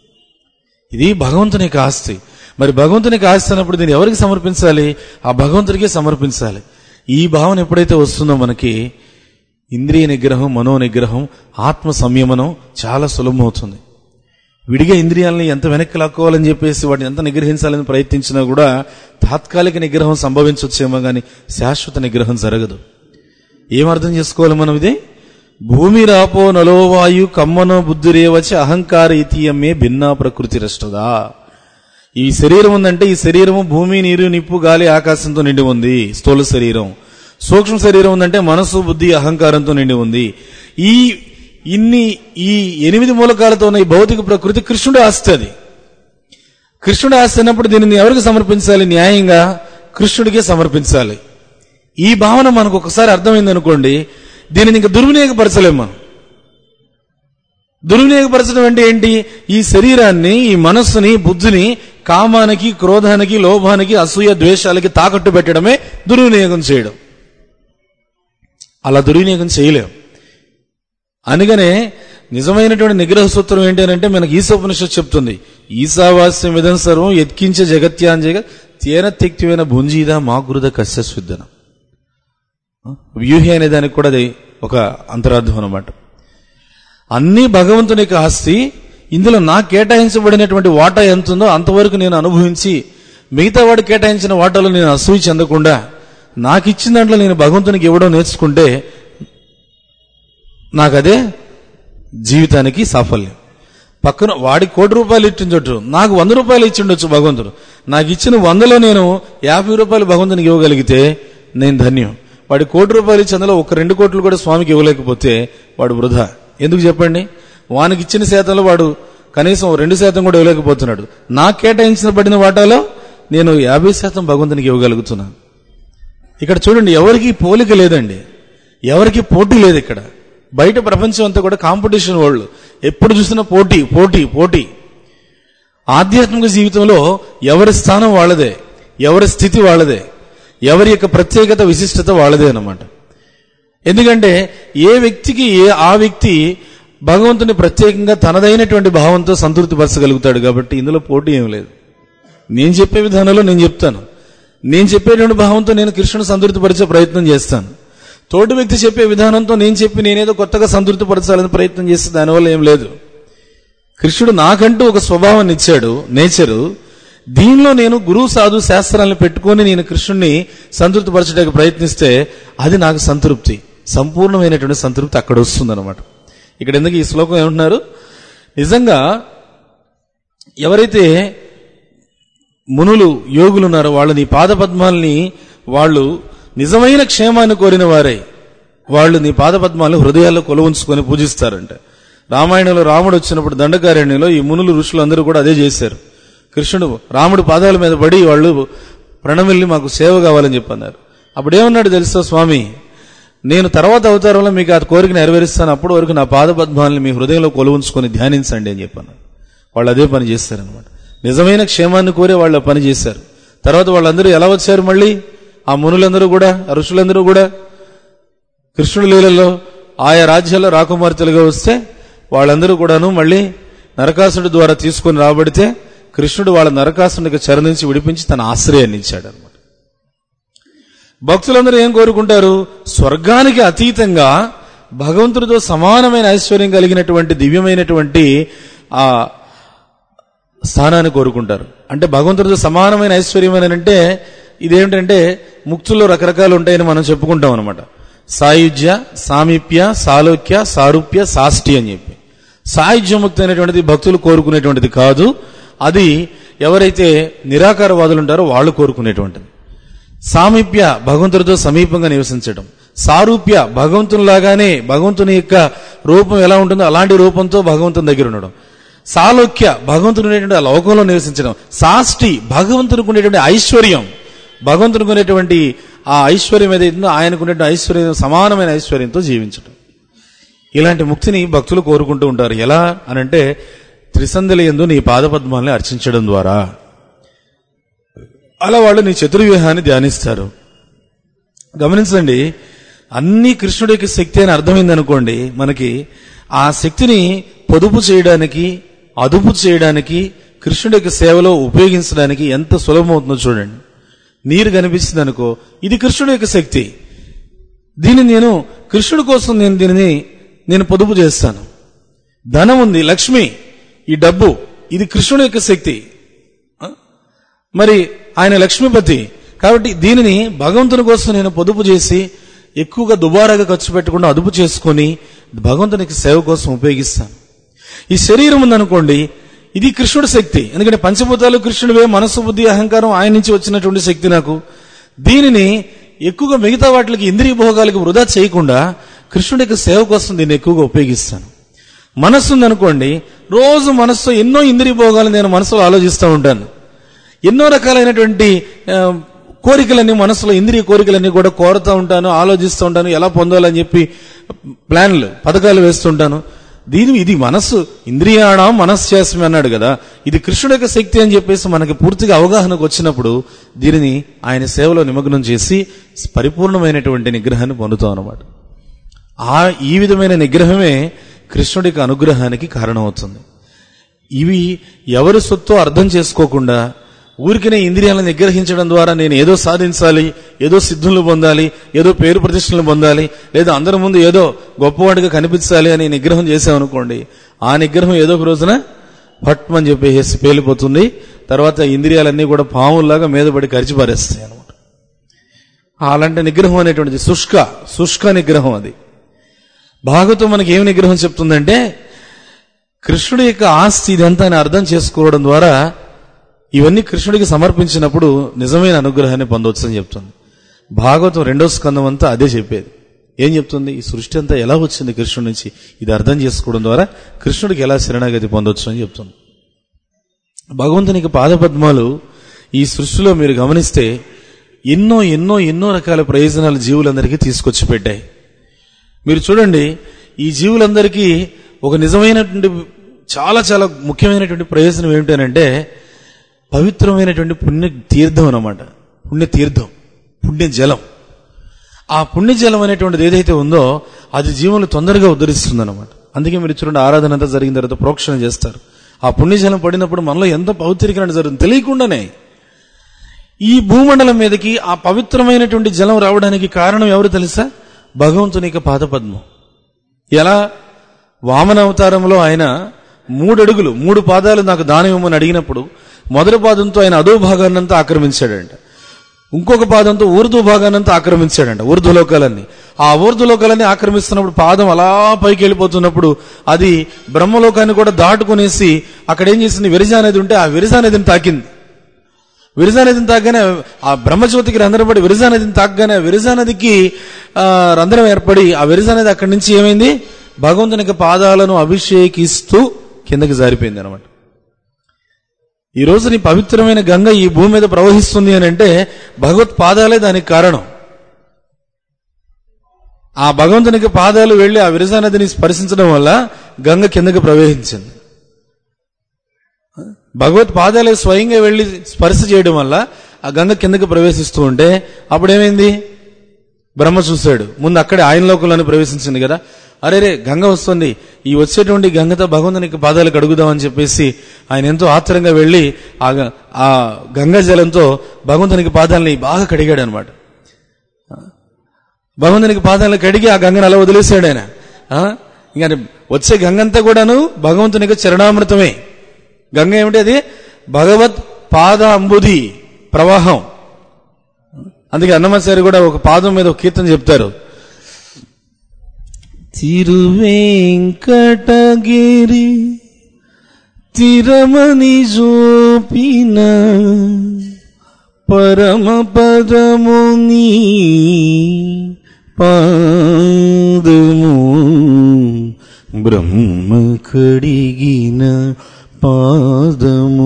Speaker 1: ఇది భగవంతుని యొక్క ఆస్తి మరి భగవంతుని యొక్క ఆస్తి అన్నప్పుడు దీన్ని ఎవరికి సమర్పించాలి ఆ భగవంతుడికే సమర్పించాలి ఈ భావన ఎప్పుడైతే వస్తుందో మనకి ఇంద్రియ నిగ్రహం మనో నిగ్రహం ఆత్మ సంయమనం చాలా సులభమవుతుంది విడిగా ఇంద్రియాలని ఎంత వెనక్కి లాక్కోవాలని చెప్పేసి వాటిని ఎంత నిగ్రహించాలని ప్రయత్నించినా కూడా తాత్కాలిక నిగ్రహం సంభవించవచ్చేమో కానీ శాశ్వత నిగ్రహం జరగదు ఏం అర్థం చేసుకోవాలి మనం ఇది భూమి రాపో నలోవాయు కమ్మనో బుద్ధిరేవచి అహంకార ఇతీయమే భిన్నా ప్రకృతి రష్టదా ఈ శరీరం ఉందంటే ఈ శరీరము భూమి నీరు నిప్పు గాలి ఆకాశంతో నిండి ఉంది స్థూల శరీరం సూక్ష్మ శరీరం ఉందంటే మనసు బుద్ధి అహంకారంతో నిండి ఉంది ఈ ఇన్ని ఈ ఎనిమిది మూలకాలతో ఉన్న ఈ భౌతిక ప్రకృతి కృష్ణుడు ఆస్తి అది కృష్ణుడు ఆస్తి అన్నప్పుడు దీనిని ఎవరికి సమర్పించాలి న్యాయంగా కృష్ణుడికే సమర్పించాలి ఈ భావన మనకు ఒకసారి అర్థమైంది అనుకోండి దీనిని ఇంకా దుర్వినియోగపరచలేం మనం దుర్వినియోగపరచడం అంటే ఏంటి ఈ శరీరాన్ని ఈ మనస్సుని బుద్ధిని కామానికి క్రోధానికి లోభానికి అసూయ ద్వేషాలకి తాకట్టు పెట్టడమే దుర్వినియోగం చేయడం అలా దుర్వినియోగం చేయలేం అందుకనే నిజమైనటువంటి నిగ్రహ సూత్రం ఏంటి అని అంటే మనకి ఈశోపనిషత్తు చెప్తుంది ఈశావాస్యం విధం సర్వం ఎత్కించే జగత్యాంజగ తేన తెక్తివైన భుంజీద మాగురుద కశ్యస్విద్దన వ్యూహి అనే దానికి కూడా అది ఒక అంతరార్థం అన్నమాట అన్ని భగవంతుని యొక్క ఆస్తి ఇందులో నాకు కేటాయించబడినటువంటి వాటా ఎంత ఉందో అంతవరకు నేను అనుభవించి మిగతా వాడు కేటాయించిన వాటాలో నేను అసూయ చెందకుండా నాకు ఇచ్చిన దాంట్లో నేను భగవంతునికి ఇవ్వడం నేర్చుకుంటే నాకు అదే జీవితానికి సాఫల్యం పక్కన వాడి కోటి రూపాయలు ఇచ్చిండొచ్చు నాకు వంద రూపాయలు ఇచ్చిండొచ్చు భగవంతుడు నాకు ఇచ్చిన వందలో నేను యాభై రూపాయలు భగవంతునికి ఇవ్వగలిగితే నేను ధన్యం వాడి కోటి రూపాయలు ఇచ్చి అందులో ఒక రెండు కోట్లు కూడా స్వామికి ఇవ్వలేకపోతే వాడు వృధా ఎందుకు చెప్పండి వానికి ఇచ్చిన శాతంలో వాడు కనీసం రెండు శాతం కూడా ఇవ్వలేకపోతున్నాడు నాకు కేటాయించిన పడిన వాటాలో నేను యాభై శాతం భగవంతునికి ఇవ్వగలుగుతున్నాను ఇక్కడ చూడండి ఎవరికి పోలిక లేదండి ఎవరికి పోటీ లేదు ఇక్కడ బయట ప్రపంచం అంతా కూడా కాంపిటీషన్ వరల్డ్ ఎప్పుడు చూసినా పోటీ పోటీ పోటీ ఆధ్యాత్మిక జీవితంలో ఎవరి స్థానం వాళ్ళదే ఎవరి స్థితి వాళ్ళదే ఎవరి యొక్క ప్రత్యేకత విశిష్టత వాళ్ళదే అన్నమాట ఎందుకంటే ఏ వ్యక్తికి ఏ- ఆ వ్యక్తి భగవంతుని ప్రత్యేకంగా తనదైనటువంటి భావంతో సంతృప్తిపరచగలుగుతాడు కాబట్టి ఇందులో పోటీ ఏం లేదు నేను చెప్పే విధానంలో నేను చెప్తాను నేను చెప్పేటువంటి భావంతో నేను కృష్ణుని సంతృప్తిపరిచే ప్రయత్నం చేస్తాను తోటి వ్యక్తి చెప్పే విధానంతో నేను చెప్పి నేనేదో కొత్తగా సంతృప్తిపరచాలని ప్రయత్నం చేస్తే దానివల్ల ఏం లేదు కృష్ణుడు నాకంటూ ఒక స్వభావాన్ని ఇచ్చాడు నేచరు దీనిలో నేను గురువు సాధు శాస్త్రాలను పెట్టుకొని నేను కృష్ణుణ్ణి సంతృప్తిపరచడానికి ప్రయత్నిస్తే అది నాకు సంతృప్తి సంపూర్ణమైనటువంటి సంతృప్తి అక్కడ వస్తుందన్నమాట ఇక్కడ ఎందుకు ఈ శ్లోకం ఏమంటున్నారు నిజంగా ఎవరైతే మునులు యోగులు ఉన్నారో వాళ్ళు నీ పాద పద్మాల్ని వాళ్ళు నిజమైన క్షేమాన్ని కోరిన వారే వాళ్ళు నీ పాదపద్మాలను హృదయాల్లో కొలువుంచుకొని పూజిస్తారంట రామాయణంలో రాముడు వచ్చినప్పుడు దండకారణ్యంలో ఈ మునులు ఋషులు అందరూ కూడా అదే చేశారు కృష్ణుడు రాముడు పాదాల మీద పడి వాళ్ళు ప్రణమిల్లి మాకు సేవ కావాలని చెప్పన్నారు అప్పుడు ఏమన్నాడు తెలుసా స్వామి నేను తర్వాత అవతారంలో మీకు ఆ కోరిక నెరవేరుస్తాను అప్పటి వరకు నా పాదపద్మాలని మీ హృదయంలో కొలువుంచుకొని ధ్యానించండి అని చెప్పాను వాళ్ళు అదే పని చేస్తారనమాట నిజమైన క్షేమాన్ని కోరే వాళ్ళు ఆ పని చేశారు తర్వాత వాళ్ళందరూ ఎలా వచ్చారు మళ్ళీ ఆ మునులందరూ కూడా ఆ ఋషులందరూ కూడా కృష్ణుడి లీలలో ఆయా రాజ్యాల్లో రాకుమార్తెలుగా వస్తే వాళ్ళందరూ కూడాను మళ్ళీ నరకాసుడి ద్వారా తీసుకొని రాబడితే కృష్ణుడు వాళ్ళ నరకాసునికి చరణించి విడిపించి తన ఆశ్రయాన్ని ఇచ్చాడు అనమాట భక్తులందరూ ఏం కోరుకుంటారు స్వర్గానికి అతీతంగా భగవంతుడితో సమానమైన ఐశ్వర్యం కలిగినటువంటి దివ్యమైనటువంటి ఆ స్థానాన్ని కోరుకుంటారు అంటే భగవంతుడితో సమానమైన ఐశ్వర్యం అని అంటే ఇదేమిటంటే ముక్తుల్లో రకరకాలు ఉంటాయని మనం చెప్పుకుంటాం అనమాట సాయుధ్య సామీప్య సాలోక్య సారూప్య సాష్టి అని చెప్పి సాయుధ్యముక్తి అనేటువంటిది భక్తులు కోరుకునేటువంటిది కాదు అది ఎవరైతే నిరాకారవాదులు ఉంటారో వాళ్ళు కోరుకునేటువంటిది సామీప్య భగవంతుడితో సమీపంగా నివసించడం సారూప్య భగవంతునిలాగానే భగవంతుని యొక్క రూపం ఎలా ఉంటుందో అలాంటి రూపంతో భగవంతుని దగ్గర ఉండడం సాలోక్య భగవంతుడు ఉండేటువంటి ఆ లోకంలో నివసించడం సాష్టి భగవంతునికి ఉండేటువంటి ఐశ్వర్యం భగవంతునికి ఉండేటువంటి ఆ ఐశ్వర్యం ఏదైతుందో ఆయనకు ఉండేటువంటి ఐశ్వర్యం సమానమైన ఐశ్వర్యంతో జీవించడం ఇలాంటి ముక్తిని భక్తులు కోరుకుంటూ ఉంటారు ఎలా అనంటే త్రిసంధుల ఎందు నీ పాదపద్మాల్ని అర్చించడం ద్వారా అలా వాళ్ళు నీ చతుర్వ్యూహాన్ని ధ్యానిస్తారు గమనించండి అన్ని కృష్ణుడికి శక్తి అని అర్థమైంది అనుకోండి మనకి ఆ శక్తిని పొదుపు చేయడానికి అదుపు చేయడానికి కృష్ణుడి యొక్క సేవలో ఉపయోగించడానికి ఎంత సులభమవుతుందో చూడండి నీరు కనిపిస్తుంది అనుకో ఇది కృష్ణుడి యొక్క శక్తి దీన్ని నేను కృష్ణుడి కోసం నేను దీనిని నేను పొదుపు చేస్తాను ధనం ఉంది లక్ష్మి ఈ డబ్బు ఇది కృష్ణుడి యొక్క శక్తి ఆ? మరి ఆయన లక్ష్మీపతి కాబట్టి దీనిని భగవంతుని కోసం నేను పొదుపు చేసి ఎక్కువగా దుబారాగా ఖర్చు పెట్టకుండా అదుపు చేసుకొని భగవంతునికి సేవ కోసం ఉపయోగిస్తాను ఈ శరీరం ఉందనుకోండి ఇది కృష్ణుడి శక్తి ఎందుకంటే పంచభూతాలు కృష్ణుడివే మనస్సు బుద్ధి అహంకారం ఆయన నుంచి వచ్చినటువంటి శక్తి నాకు దీనిని ఎక్కువగా మిగతా వాటికి ఇంద్రియ భోగాలకు వృధా చేయకుండా కృష్ణుడి యొక్క సేవ కోసం దీన్ని ఎక్కువగా ఉపయోగిస్తాను మనస్సు ఉందనుకోండి రోజు మనస్సు ఎన్నో ఇంద్రియ భోగాలు నేను మనసులో ఆలోచిస్తూ ఉంటాను ఎన్నో రకాలైనటువంటి ఆ, కోరికలన్నీ మనసులో ఇంద్రియ కోరికలన్నీ కూడా కోరుతూ ఉంటాను ఆలోచిస్తూ ఉంటాను ఎలా పొందాలని చెప్పి ప్లాన్లు పథకాలు వేస్తుంటాను దీని ఇది మనస్సు ఇంద్రియాణం మనస్యాస్మి అన్నాడు కదా ఇది కృష్ణుడి యొక్క శక్తి అని చెప్పేసి మనకి పూర్తిగా అవగాహనకు వచ్చినప్పుడు దీనిని ఆయన సేవలో నిమగ్నం చేసి పరిపూర్ణమైనటువంటి నిగ్రహాన్ని పొందుతాం అన్నమాట ఆ ఈ విధమైన నిగ్రహమే కృష్ణుడికి అనుగ్రహానికి కారణమవుతుంది ఇవి ఎవరి సొత్తు అర్థం చేసుకోకుండా ఊరికినే ఇంద్రియాలను నిగ్రహించడం ద్వారా నేను ఏదో సాధించాలి ఏదో సిద్ధులు పొందాలి ఏదో పేరు ప్రతిష్టలు పొందాలి లేదా అందరి ముందు ఏదో గొప్పవాడిగా కనిపించాలి అని నిగ్రహం చేసామనుకోండి ఆ నిగ్రహం ఏదో ఒక రోజున పట్మని చెప్పేసి పేలిపోతుంది తర్వాత ఇంద్రియాలన్నీ కూడా పాముల్లాగా మీద పడి కరిచి పారేస్తాయి అనమాట అలాంటి నిగ్రహం అనేటువంటిది శుష్క శుష్క నిగ్రహం అది భాగవతం మనకి ఏమి నిగ్రహం చెప్తుందంటే కృష్ణుడి యొక్క ఆస్తి ఇదంతా అని అర్థం చేసుకోవడం ద్వారా ఇవన్నీ కృష్ణుడికి సమర్పించినప్పుడు నిజమైన అనుగ్రహాన్ని పొందవచ్చు అని చెప్తుంది భాగవతం రెండో స్కందం అంతా అదే చెప్పేది ఏం చెప్తుంది ఈ సృష్టి అంతా ఎలా వచ్చింది కృష్ణుడి నుంచి ఇది అర్థం చేసుకోవడం ద్వారా కృష్ణుడికి ఎలా శరణాగతి పొందొచ్చు అని చెప్తుంది భగవంతునికి పాదపద్మాలు ఈ సృష్టిలో మీరు గమనిస్తే ఎన్నో ఎన్నో ఎన్నో రకాల ప్రయోజనాలు జీవులందరికీ తీసుకొచ్చి పెట్టాయి మీరు చూడండి ఈ జీవులందరికీ ఒక నిజమైనటువంటి చాలా చాలా ముఖ్యమైనటువంటి ప్రయోజనం ఏమిటనంటే పవిత్రమైనటువంటి పుణ్య తీర్థం అన్నమాట పుణ్య తీర్థం పుణ్య జలం ఆ పుణ్య జలం అనేటువంటిది ఏదైతే ఉందో అది జీవులు తొందరగా ఉద్ధరిస్తుంది అనమాట అందుకే మీరు చూడండి ఆరాధన అంతా జరిగిన తర్వాత ప్రోక్షణ చేస్తారు ఆ పుణ్యజలం పడినప్పుడు మనలో ఎంత పవిత్రీకరణ జరుగుతుంది తెలియకుండానే ఈ భూమండలం మీదకి ఆ పవిత్రమైనటువంటి జలం రావడానికి కారణం ఎవరు తెలుసా భగవంతుని యొక్క పాదపద్మం ఎలా వామన అవతారంలో ఆయన మూడు అడుగులు మూడు పాదాలు నాకు దానం ఇవ్వమని అడిగినప్పుడు మొదటి పాదంతో ఆయన అదో భాగాన్నంతా ఆక్రమించాడంట ఇంకొక పాదంతో ఊర్ధు భాగాన్నంతా ఆక్రమించాడంట ఊర్ధు లోకాలన్నీ ఆ ఊర్ధు లోకాలన్నీ ఆక్రమిస్తున్నప్పుడు పాదం అలా పైకి వెళ్ళిపోతున్నప్పుడు అది బ్రహ్మలోకాన్ని కూడా దాటుకునేసి అక్కడ ఏం చేసింది విరజా నది ఉంటే ఆ విరజా నదిని తాకింది విరజా నదిని తాగ్గానే ఆ బ్రహ్మజ్యోతికి రంధ్రం పడి విరజా నదిని తాగ్గానే విరజా నదికి ఆ, రంధ్రం ఏర్పడి ఆ విరజా నది అక్కడి నుంచి ఏమైంది భగవంతుని యొక్క పాదాలను అభిషేకిస్తూ కిందకి జారిపోయింది అనమాట ఈ రోజు నీ పవిత్రమైన గంగ ఈ భూమి మీద ప్రవహిస్తుంది అని అంటే భగవత్ పాదాలే దానికి కారణం ఆ భగవంతునికి పాదాలు వెళ్లి ఆ విరజా నదిని స్పర్శించడం వల్ల గంగ కిందకి ప్రవహించింది భగవత్ పాదాలే స్వయంగా వెళ్లి స్పర్శ చేయడం వల్ల ఆ గంగ కిందకి ప్రవేశిస్తూ ఉంటే అప్పుడేమైంది బ్రహ్మ చూశాడు ముందు అక్కడే ఆయన లోకంలోనే ప్రవేశించింది కదా అరే రే గంగ వస్తుంది ఈ వచ్చేటువంటి గంగతో భగవంతునికి పాదాలు కడుగుదామని చెప్పేసి ఆయన ఎంతో ఆత్రంగా వెళ్లి ఆ గ- ఆ గంగా జలంతో భగవంతునికి పాదాలని బాగా కడిగాడు అనమాట భగవంతునికి పాదాలను కడిగి ఆ గంగను అలా వదిలేశాడు ఆయన ఆ? ఇంకా వచ్చే గంగంతా కూడాను భగవంతునికి చరణామృతమే గంగ ఏమిటి అది భగవత్ పాద అంబుది ప్రవాహం అందుకే అన్నమాచారి కూడా ఒక పాదం మీద ఒక కీర్తన చెప్తారు తిరువేంకటగిరి తిరమని జోపిన పరమ పదముని పాదము బ్రహ్మ కడిగిన పాదము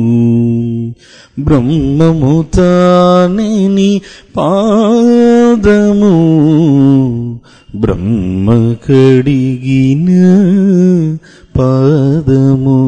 Speaker 1: బ్రహ్మము తానేని పాదము బ్రహ్మ కడిగిన పాదము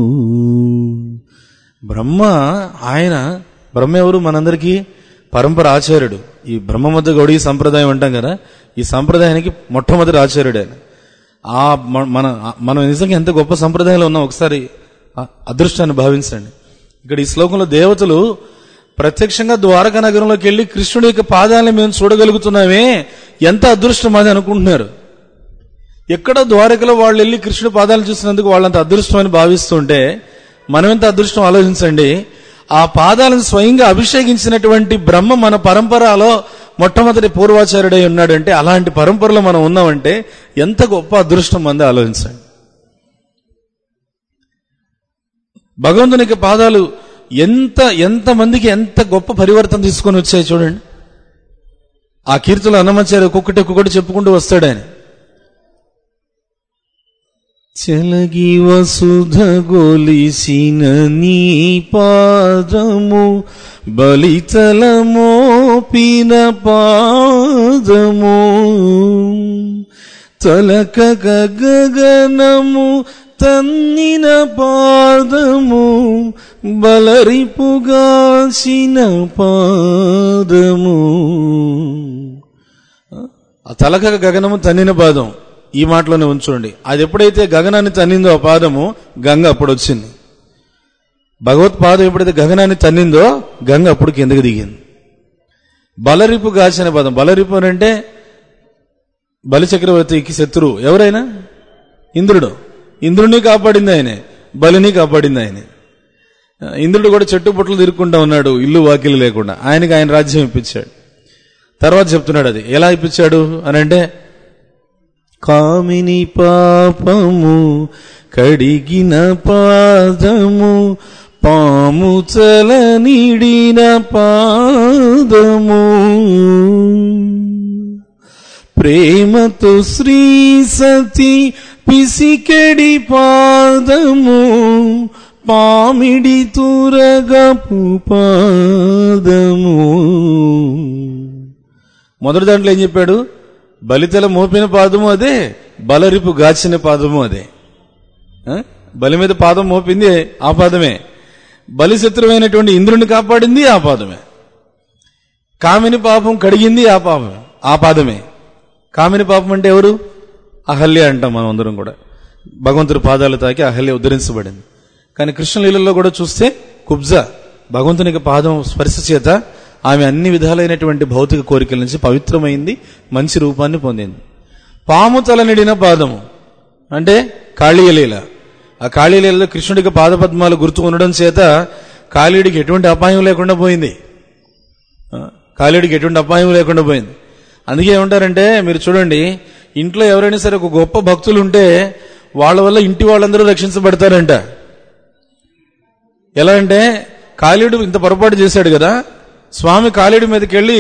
Speaker 1: బ్రహ్మ ఆయన బ్రహ్మ ఎవరు మనందరికీ పరంపర ఆచార్యుడు ఈ బ్రహ్మమత గౌడీ సంప్రదాయం అంటాం కదా ఈ సంప్రదాయానికి మొట్టమొదటి ఆచార్యుడు ఆయన ఆ మ- మన మనం నిజంగా ఎంత గొప్ప సంప్రదాయంలో ఉన్నాం ఒకసారి ఆ అదృష్టాన్ని భావించండి ఇక్కడ ఈ శ్లోకంలో దేవతలు ప్రత్యక్షంగా ద్వారకా నగరంలోకి వెళ్లి కృష్ణుడి యొక్క పాదాలను మేము చూడగలుగుతున్నామే ఎంత అదృష్టం అది అనుకుంటున్నారు ఎక్కడ ద్వారకలో వాళ్ళు వెళ్ళి కృష్ణుడి పాదాలు చూసినందుకు వాళ్ళంత అదృష్టం అని భావిస్తుంటే మనం ఎంత అదృష్టం ఆలోచించండి ఆ పాదాలను స్వయంగా అభిషేకించినటువంటి బ్రహ్మ మన పరంపరలో మొట్టమొదటి పూర్వాచార్యుడై ఉన్నాడంటే అలాంటి పరంపరలో మనం ఉన్నామంటే ఎంత గొప్ప అదృష్టం మంది ఆలోచించండి భగవంతునికి పాదాలు ఎంత ఎంత మందికి ఎంత గొప్ప పరివర్తన తీసుకొని వచ్చాయి చూడండి ఆ కీర్తులు అన్నమాచార్య ఒక్కొక్కటి ఒక్కొక్కటి చెప్పుకుంటూ వస్తాడు ఆయన చెలగి వసుధ గొలిసిన నీ పాదము బలితల మోపిన పాదము తలక గగనము తన్నిన పాదము బలరిపుగాసిన పాదము ఆ తలక గగనము తన్నిన పాదం ఈ మాటలోనే ఉంచండి అది ఎప్పుడైతే గగనాన్ని తన్నిందో ఆ పాదము గంగ అప్పుడు వచ్చింది భగవత్ పాదం ఎప్పుడైతే గగనాన్ని తన్నిందో గంగ అప్పుడు కిందకి దిగింది బలరిపు గాచిన పదం బలరిపు అని అంటే బలి చక్రవర్తికి శత్రువు ఎవరైనా ఇంద్రుడు ఇంద్రుడిని కాపాడింది ఆయనే బలిని కాపాడింది ఆయనే ఇంద్రుడు కూడా చెట్టు పుట్టలు తిరుక్కుంటా ఉన్నాడు ఇల్లు వాకిలు లేకుండా ఆయనకి ఆయన రాజ్యం ఇప్పించాడు తర్వాత చెప్తున్నాడు అది ఎలా ఇప్పించాడు అని అంటే కామిని పాపము కడిగిన పాదము పాము చల నిడిన పాదము ప్రేమతో శ్రీ సతి పిసికెడి పాదము పామిడి తురగపు పాదము మొదటి దాంట్లో ఏం చెప్పాడు బలితల మోపిన పాదము అదే బలరిపు గాచిన పాదము అదే ఆ? బలి మీద పాదం మోపింది ఆ పాదమే బలి శత్రువైనటువంటి ఇంద్రుని కాపాడింది ఆ పాదమే కామిని పాపం కడిగింది ఆ పాపం ఆ పాదమే కామిని పాపం అంటే ఎవరు అహల్య అంటాం మనం అందరం కూడా భగవంతుడి పాదాలు తాకి అహల్య ఉద్ధరించబడింది కానీ కృష్ణలీలలో కూడా చూస్తే కుబ్జా భగవంతునికి పాదం స్పర్శ చేత ఆమె అన్ని విధాలైనటువంటి భౌతిక కోరికల నుంచి పవిత్రమైంది మంచి రూపాన్ని పొందింది పాము తలనిడిన పాదము అంటే కాళీయలీల ఆ కాళీలీలలో కృష్ణుడికి పాదపద్మాలు గుర్తు ఉండడం చేత కాళీడికి ఎటువంటి అపాయం లేకుండా పోయింది ఆ, కాళీడికి ఎటువంటి అపాయం లేకుండా పోయింది అందుకే ఏమంటారంటే మీరు చూడండి ఇంట్లో ఎవరైనా సరే ఒక గొప్ప భక్తులు ఉంటే వాళ్ళ వల్ల ఇంటి వాళ్ళందరూ రక్షించబడతారంట ఎలా అంటే కాళీయుడు ఇంత పొరపాటు చేశాడు కదా స్వామి కాళీయుడి మీదకి వెళ్ళి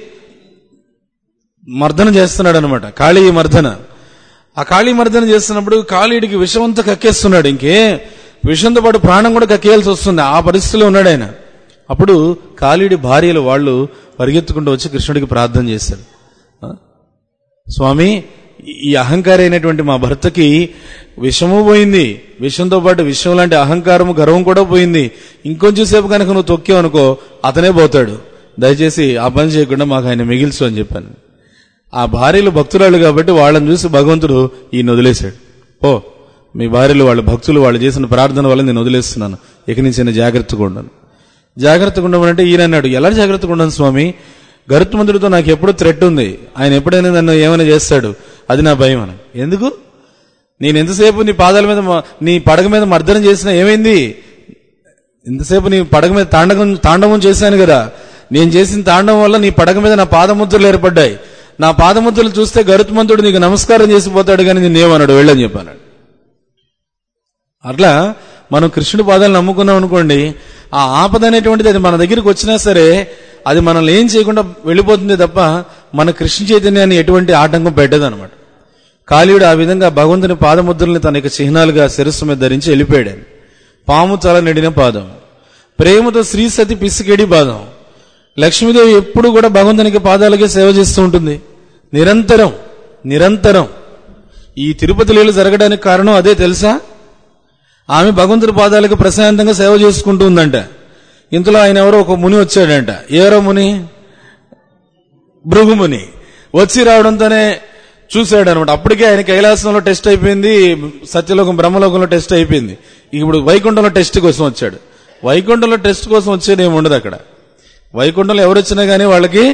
Speaker 1: మర్దన చేస్తున్నాడు అనమాట కాళీ మర్దన ఆ కాళీ మర్దన చేస్తున్నప్పుడు కాళీయుడికి విషమంతా కక్కేస్తున్నాడు ఇంకే విషంతో పాటు ప్రాణం కూడా కక్కేయాల్సి వస్తుంది ఆ పరిస్థితిలో ఉన్నాడు ఆయన అప్పుడు కాళీయుడి భార్యలు వాళ్ళు పరిగెత్తుకుంటూ వచ్చి కృష్ణుడికి ప్రార్థన చేశారు ఆ? స్వామి ఈ అహంకారి అయినటువంటి మా భర్తకి విషము పోయింది విషంతో పాటు విషం లాంటి అహంకారము గర్వం కూడా పోయింది ఇంకొంచెం సేపు కనుక నువ్వు తొక్కావు అనుకో అతనే పోతాడు దయచేసి ఆ పని చేయకుండా మాకు ఆయన మిగిల్చు అని చెప్పాను ఆ భార్యలు భక్తురాలు కాబట్టి వాళ్ళని చూసి భగవంతుడు ఈయన వదిలేశాడు ఓ మీ భార్యలు వాళ్ళ భక్తులు వాళ్ళు చేసిన ప్రార్థన వల్ల నేను వదిలేస్తున్నాను ఇక నుంచి నేను జాగ్రత్తగా ఉండను జాగ్రత్తగా ఉండమనంటే ఈయన అన్నాడు ఎలా జాగ్రత్తగా ఉండను స్వామి గరుత్మంతుడితో నాకు ఎప్పుడు థ్రెట్ ఉంది ఆయన ఎప్పుడైనా నన్ను ఏమైనా చేస్తాడు అది నా భయం అని ఎందుకు నేను ఎంతసేపు నీ పాదాల మీద మ- నీ పడగ మీద మర్దనం చేసినా ఏమైంది ఇంతసేపు నీ పడగ మీద తాండవం తాండవం చేశాను కదా నేను చేసిన తాండవం వల్ల నీ పడగ మీద నా పాదముద్రలు ఏర్పడ్డాయి నా పాదముద్రలు చూస్తే గరుత్మంతుడు నీకు నమస్కారం చేసిపోతాడు కానీ నేను ఏమన్నాడు వెళ్ళని చెప్పాను అట్లా మనం కృష్ణుడి పాదాలు నమ్ముకున్నాం అనుకోండి ఆ ఆపద అనేటువంటిది అది మన దగ్గరికి వచ్చినా సరే అది మనల్ని ఏం చేయకుండా వెళ్ళిపోతుంది తప్ప మన కృష్ణ చైతన్యాన్ని ఎటువంటి ఆటంకం పెట్టదు అనమాట కాళీయుడు ఆ విధంగా భగవంతుని పాదముద్రల్ని తన యొక్క చిహ్నాలుగా శిరస్సు మీద ధరించి వెళ్ళిపోయాడు ఆయన. పాము తల నెడిన పాదం ప్రేమతో శ్రీ సతి పిసికెడి పాదం లక్ష్మీదేవి ఎప్పుడు కూడా భగవంతునికి పాదాలకే సేవ చేస్తూ ఉంటుంది నిరంతరం నిరంతరం ఈ తిరుపతి లీల జరగడానికి కారణం అదే తెలుసా ఆమె భగవంతుడి పాదాలకు ప్రశాంతంగా సేవ చేసుకుంటూ ఉందంట ఇంతలో ఆయన ఎవరో ఒక ముని వచ్చాడంట ఎవరో ముని భృగుముని వచ్చి రావడంతోనే చూశాడు అనమాట అప్పటికే ఆయన కైలాసంలో టెస్ట్ అయిపోయింది సత్యలోకం బ్రహ్మలోకంలో టెస్ట్ అయిపోయింది ఇప్పుడు వైకుంఠంలో టెస్ట్ కోసం వచ్చాడు వైకుంఠంలో టెస్ట్ కోసం వచ్చేది ఏమి ఉండదు అక్కడ వైకుంఠంలో ఎవరు వచ్చినా గానీ వాళ్ళకి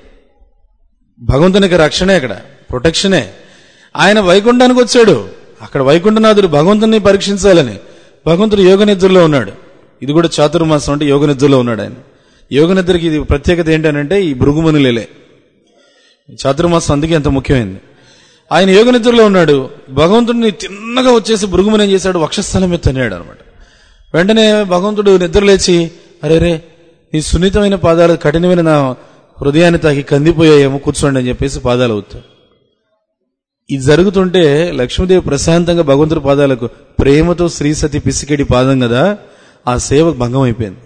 Speaker 1: భగవంతునికి రక్షణే అక్కడ ప్రొటెక్షనే ఆయన వైకుంఠానికి వచ్చాడు అక్కడ వైకుంఠనాథుడు భగవంతుని పరీక్షించాలని భగవంతుడు యోగ నిద్రలో ఉన్నాడు ఇది కూడా చాతుర్మాసం అంటే యోగ నిద్రలో ఉన్నాడు ఆయన యోగ నిద్రకి ఇది ప్రత్యేకత ఏంటనంటే ఈ భృగుమునులేలే చాతుర్మాసం అందుకే ఎంత ముఖ్యమైనది ఆయన యోగ నిద్రలో ఉన్నాడు భగవంతుడిని తిన్నగా వచ్చేసి భృగుముని ఏం చేశాడు వక్షస్థలం మీద తన్నాడు అనమాట వెంటనే భగవంతుడు నిద్ర లేచి అరే రే నీ సున్నితమైన పాదాలు కఠినమైన నా హృదయాన్ని తాకి కందిపోయాయేమో కూర్చోండి అని చెప్పేసి పాదాలు అవుతాడు ఇది జరుగుతుంటే లక్ష్మీదేవి ప్రశాంతంగా భగవంతుడి పాదాలకు ప్రేమతో శ్రీసతి పిసికెడి పాదం కదా ఆ సేవ భంగం అయిపోయింది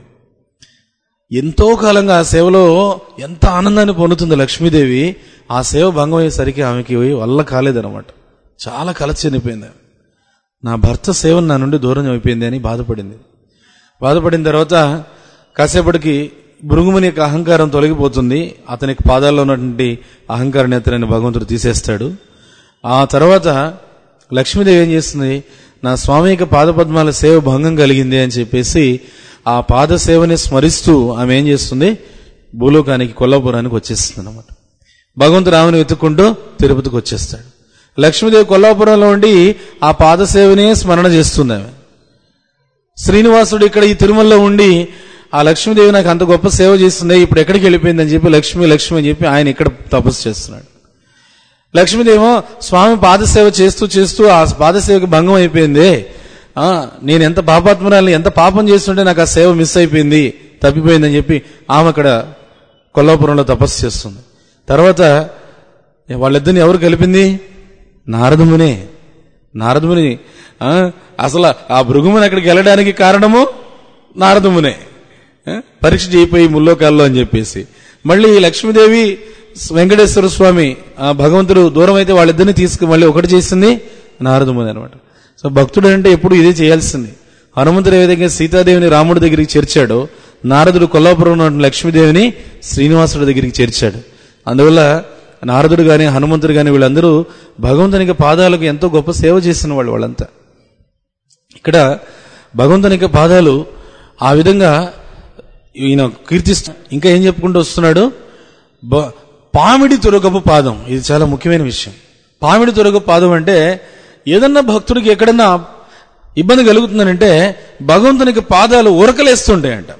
Speaker 1: ఎంతో కాలంగా ఆ సేవలో ఎంత ఆనందాన్ని పొందుతుంది లక్ష్మీదేవి ఆ సేవ భంగం అయ్యేసరికి ఆమెకి వల్ల కాలేదన్నమాట చాలా కలచ చనిపోయింది ఆమె. నా భర్త సేవ నా నుండి దూరం అయిపోయింది అని బాధపడింది బాధపడిన తర్వాత కాసేపటికి భృగుముని యొక్క అహంకారం తొలగిపోతుంది అతనికి పాదాల్లో ఉన్నటువంటి అహంకార నేత్రాన్ని భగవంతుడు తీసేస్తాడు ఆ తర్వాత లక్ష్మీదేవి ఏం చేస్తుంది నా స్వామి యొక్క పాదపద్మాల సేవ భంగం కలిగింది అని చెప్పేసి ఆ పాద సేవని స్మరిస్తూ ఆమె ఏం చేస్తుంది భూలోకానికి కొల్లాపురానికి వచ్చేస్తుంది అనమాట భగవంతుడు ఆమెను వెతుక్కుంటూ తిరుపతికి వచ్చేస్తాడు లక్ష్మీదేవి కొల్లాపురంలో ఉండి ఆ పాద సేవనే స్మరణ చేస్తుంది ఆమె శ్రీనివాసుడు ఇక్కడ ఈ తిరుమలలో ఉండి ఆ లక్ష్మీదేవి నాకు అంత గొప్ప సేవ చేస్తుంది ఇప్పుడు ఎక్కడికి వెళ్ళిపోయిందని చెప్పి లక్ష్మి లక్ష్మి అని చెప్పి ఆయన ఇక్కడ తపస్సు చేస్తున్నాడు లక్ష్మీదేమో స్వామి పాదసేవ చేస్తూ చేస్తూ ఆ పాదసేవకి భంగం అయిపోయింది ఆ, నేను ఎంత పాపాత్మరాలని ఎంత పాపం చేస్తుంటే నాకు ఆ సేవ మిస్ అయిపోయింది తప్పిపోయిందని చెప్పి ఆమె అక్కడ కొల్లాపురంలో తపస్సు చేస్తుంది తర్వాత వాళ్ళిద్దరిని ఎవరు కలిపింది నారదమునే నారదముని ఆ, అసలు ఆ భృగుముని అక్కడికి వెళ్ళడానికి కారణము నారదమునే ఆ, పరీక్ష చేయిపోయి ముల్లోకాల్లో అని చెప్పేసి మళ్ళీ ఈ లక్ష్మీదేవి వెంకటేశ్వర స్వామి ఆ భగవంతుడు దూరం అయితే వాళ్ళిద్దరిని తీసుకు మళ్ళీ ఒకటి చేసింది నారదముని అనమాట సో భక్తుడు అంటే ఎప్పుడు ఇదే చేయాల్సింది హనుమంతుడు ఏ విధంగా సీతాదేవిని రాముడి దగ్గరికి చేర్చాడో నారదుడు కొల్లాపురం ఉన్న లక్ష్మీదేవిని శ్రీనివాసుడి దగ్గరికి చేర్చాడు అందువల్ల నారదుడు గాని హనుమంతుడు గాని వీళ్ళందరూ భగవంతునికి పాదాలకు ఎంతో గొప్ప సేవ చేసిన వాళ్ళు వాళ్ళంతా ఇక్కడ భగవంతునికి పాదాలు ఆ విధంగా ఈయన కీర్తిస్తూ ఇంకా ఏం చెప్పుకుంటూ వస్తున్నాడు బ- పామిడి తొరగపు పాదం ఇది చాలా ముఖ్యమైన విషయం పామిడి తొరగపు పాదం అంటే ఏదన్నా భక్తుడికి ఎక్కడన్నా ఇబ్బంది కలుగుతుందనంటే భగవంతునికి పాదాలు ఉరకలేస్తుంటాయంట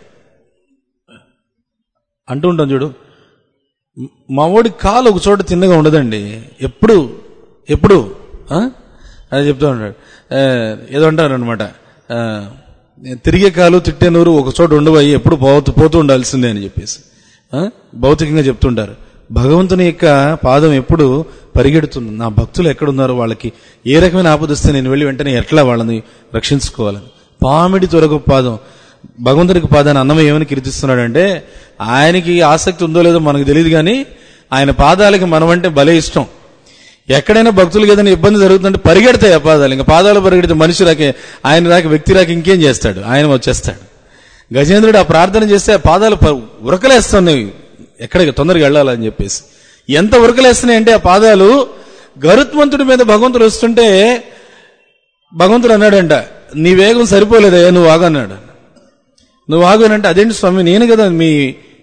Speaker 1: అంటూ ఉంటాం చూడు మ- మా ఓడి కాలు ఒక చోట తిన్నగా ఉండదండి ఎప్పుడు ఎప్పుడు ఆ? అది చెప్తూ ఉంటాడు ఆ, ఏదో అంటారు అనమాట నేను తిరిగే కాలు తిట్టే నూరు ఒక చోట ఉండబోయి ఎప్పుడు పోతూ పోతూ ఉండాల్సిందే అని చెప్పేసి ఆ? భౌతికంగా చెప్తుంటారు భగవంతుని యొక్క పాదం ఎప్పుడు పరిగెడుతుంది నా భక్తులు ఎక్కడున్నారో వాళ్ళకి ఏ రకమైన ఆపద వస్తే నేను వెళ్ళి వెంటనే ఎట్లా వాళ్ళని రక్షించుకోవాలని పామిడి త్వరగ పాదం భగవంతునికి పాదాన్ని అన్నమయ్య ఏమని కీర్తిస్తున్నాడంటే ఆయనకి ఆసక్తి ఉందో లేదో మనకు తెలియదు కానీ ఆయన పాదాలకి మనమంటే భలే ఇష్టం ఎక్కడైనా భక్తులకు ఏదైనా ఇబ్బంది జరుగుతుంటే పరిగెడతాయి ఆ పాదాలు ఇంకా పాదాలు పరిగెడితే మనిషి రాకే ఆయన రాక వ్యక్తి రాక ఇంకేం చేస్తాడు ఆయన వచ్చేస్తాడు గజేంద్రుడు ఆ ప్రార్థన చేస్తే ఆ పాదాలు ప- ఉరకలేస్తున్నాయి ఎక్కడికి తొందరగా వెళ్ళాలని చెప్పేసి ఎంత ఉరకలేస్తున్నాయి అంటే ఆ పాదాలు గరుత్మంతుడి మీద భగవంతుడు వస్తుంటే భగవంతుడు అన్నాడంట నీ వేగం సరిపోలేదయ్యా నువ్వు ఆగన్నాడు నువ్వు ఆగానంటే అదేంటి స్వామి నేను కదా మీ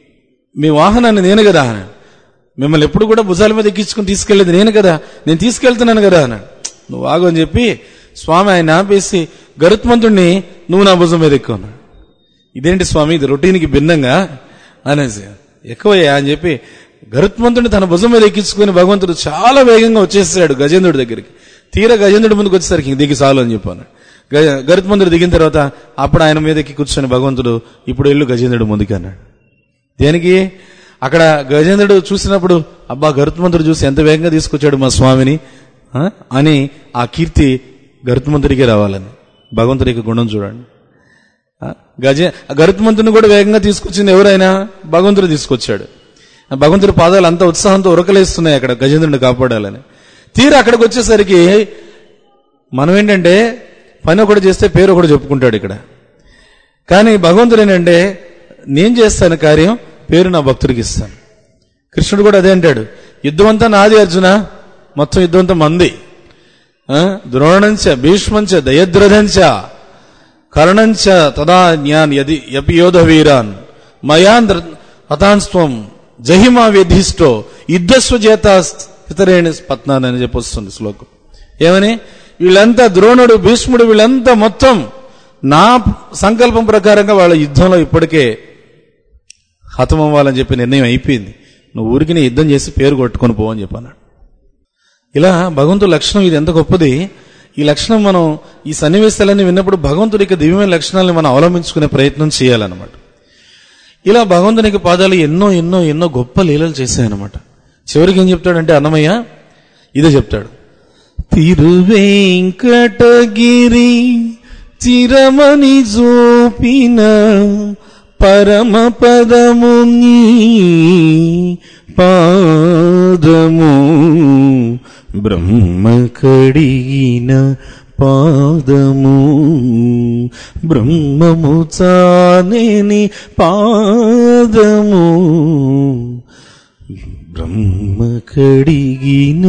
Speaker 1: మీ వాహనాన్ని నేను కదా అన్నాడు మిమ్మల్ని ఎప్పుడు కూడా భుజాల మీద ఎక్కించుకుని తీసుకెళ్లేది నేను కదా నేను తీసుకెళ్తున్నాను కదా అన్నాడు నువ్వు ఆగు అని చెప్పి స్వామి ఆయన ఆపేసి గరుత్మంతుడిని నువ్వు నా భుజం మీద ఎక్కువ అన్నాడు ఇదేంటి స్వామి ఇది రొటీన్కి భిన్నంగా అనేసి ఎక్కువయ్యా అని చెప్పి గరుత్మంతుడిని తన భుజం మీద ఎక్కించుకుని భగవంతుడు చాలా వేగంగా వచ్చేసాడు గజేంద్రుడి దగ్గరికి తీరా గజేంద్రుడి ముందుకు వచ్చేసరికి ఇంక దిగి చాలు అని చెప్పాను గ- గరుత్మంతుడు దిగిన తర్వాత అప్పుడు ఆయన మీద ఎక్కి కూర్చొని భగవంతుడు ఇప్పుడు ఎల్లు గజేంద్రుడు ముందుకు అన్నాడు దేనికి అక్కడ గజేంద్రుడు చూసినప్పుడు అబ్బా గరుత్మంతుడు చూసి ఎంత వేగంగా తీసుకొచ్చాడు మా స్వామిని ఆ? అని ఆ కీర్తి గరుత్మంతుడికే రావాలని భగవంతుడి యొక్క గుణం చూడండి ఆ? గజ గరుత్మంతుని కూడా వేగంగా తీసుకొచ్చింది ఎవరైనా భగవంతుడు తీసుకొచ్చాడు ఆ భగవంతుడి పాదాలు అంత ఉత్సాహంతో ఉరకలేస్తున్నాయి అక్కడ గజేంద్రుడిని కాపాడాలని తీరా అక్కడికి వచ్చేసరికి మనం ఏంటంటే పని ఒకటి చేస్తే పేరు ఒకటి చెప్పుకుంటాడు ఇక్కడ కానీ భగవంతుడు ఏంటంటే నేను చేస్తాను కార్యం పేరు నా భక్తుడికి ఇస్తాను కృష్ణుడు కూడా అదే అంటాడు యుద్ధం అంతా నాది అర్జున మొత్తం యుద్ధం అంతా మంది ఆ? ద్రోణంచ భీష్మంచ దయద్రథంచ కర్ణంచ తదా జ్ఞాన్ యది యపి యోధ వీరాన్ మయాన్ హతాన్స్వం జహిమా వ్యధిష్టో యుద్ధస్వ చేత ఇతరేణి పత్నాన్ అని చెప్పి వస్తుంది శ్లోకం ఏమని వీళ్ళంతా ద్రోణుడు భీష్ముడు వీళ్ళంతా మొత్తం నా సంకల్పం ప్రకారంగా వాళ్ళ యుద్ధంలో ఇప్పటికే హతమవ్వాలని చెప్పి నిర్ణయం అయిపోయింది నువ్వు ఊరికి నీ యుద్ధం చేసి పేరు కొట్టుకొని పో అని చెప్పన్నాడు ఇలా భగవంతుడి లక్షణం ఇది ఎంత గొప్పది ఈ లక్షణం మనం ఈ సన్నివేశాలన్నీ విన్నప్పుడు భగవంతుడి యొక్క దివ్యమైన లక్షణాలను మనం అవలంబించుకునే ప్రయత్నం చేయాలన్నమాట ఇలా భగవంతునికి పాదాలు ఎన్నో ఎన్నో ఎన్నో గొప్ప లీలలు చేశాయన్నమాట చివరికి ఏం చెప్తాడంటే అన్నమయ్య ఇదే చెప్తాడు తిరువేంకటగిరి చిరమణి జోపిన పరమ పదము నీ పాదము బ్రహ్మ కడిగిన పాదము బ్రహ్మము చానేని పాదము బ్రహ్మ కడిగిన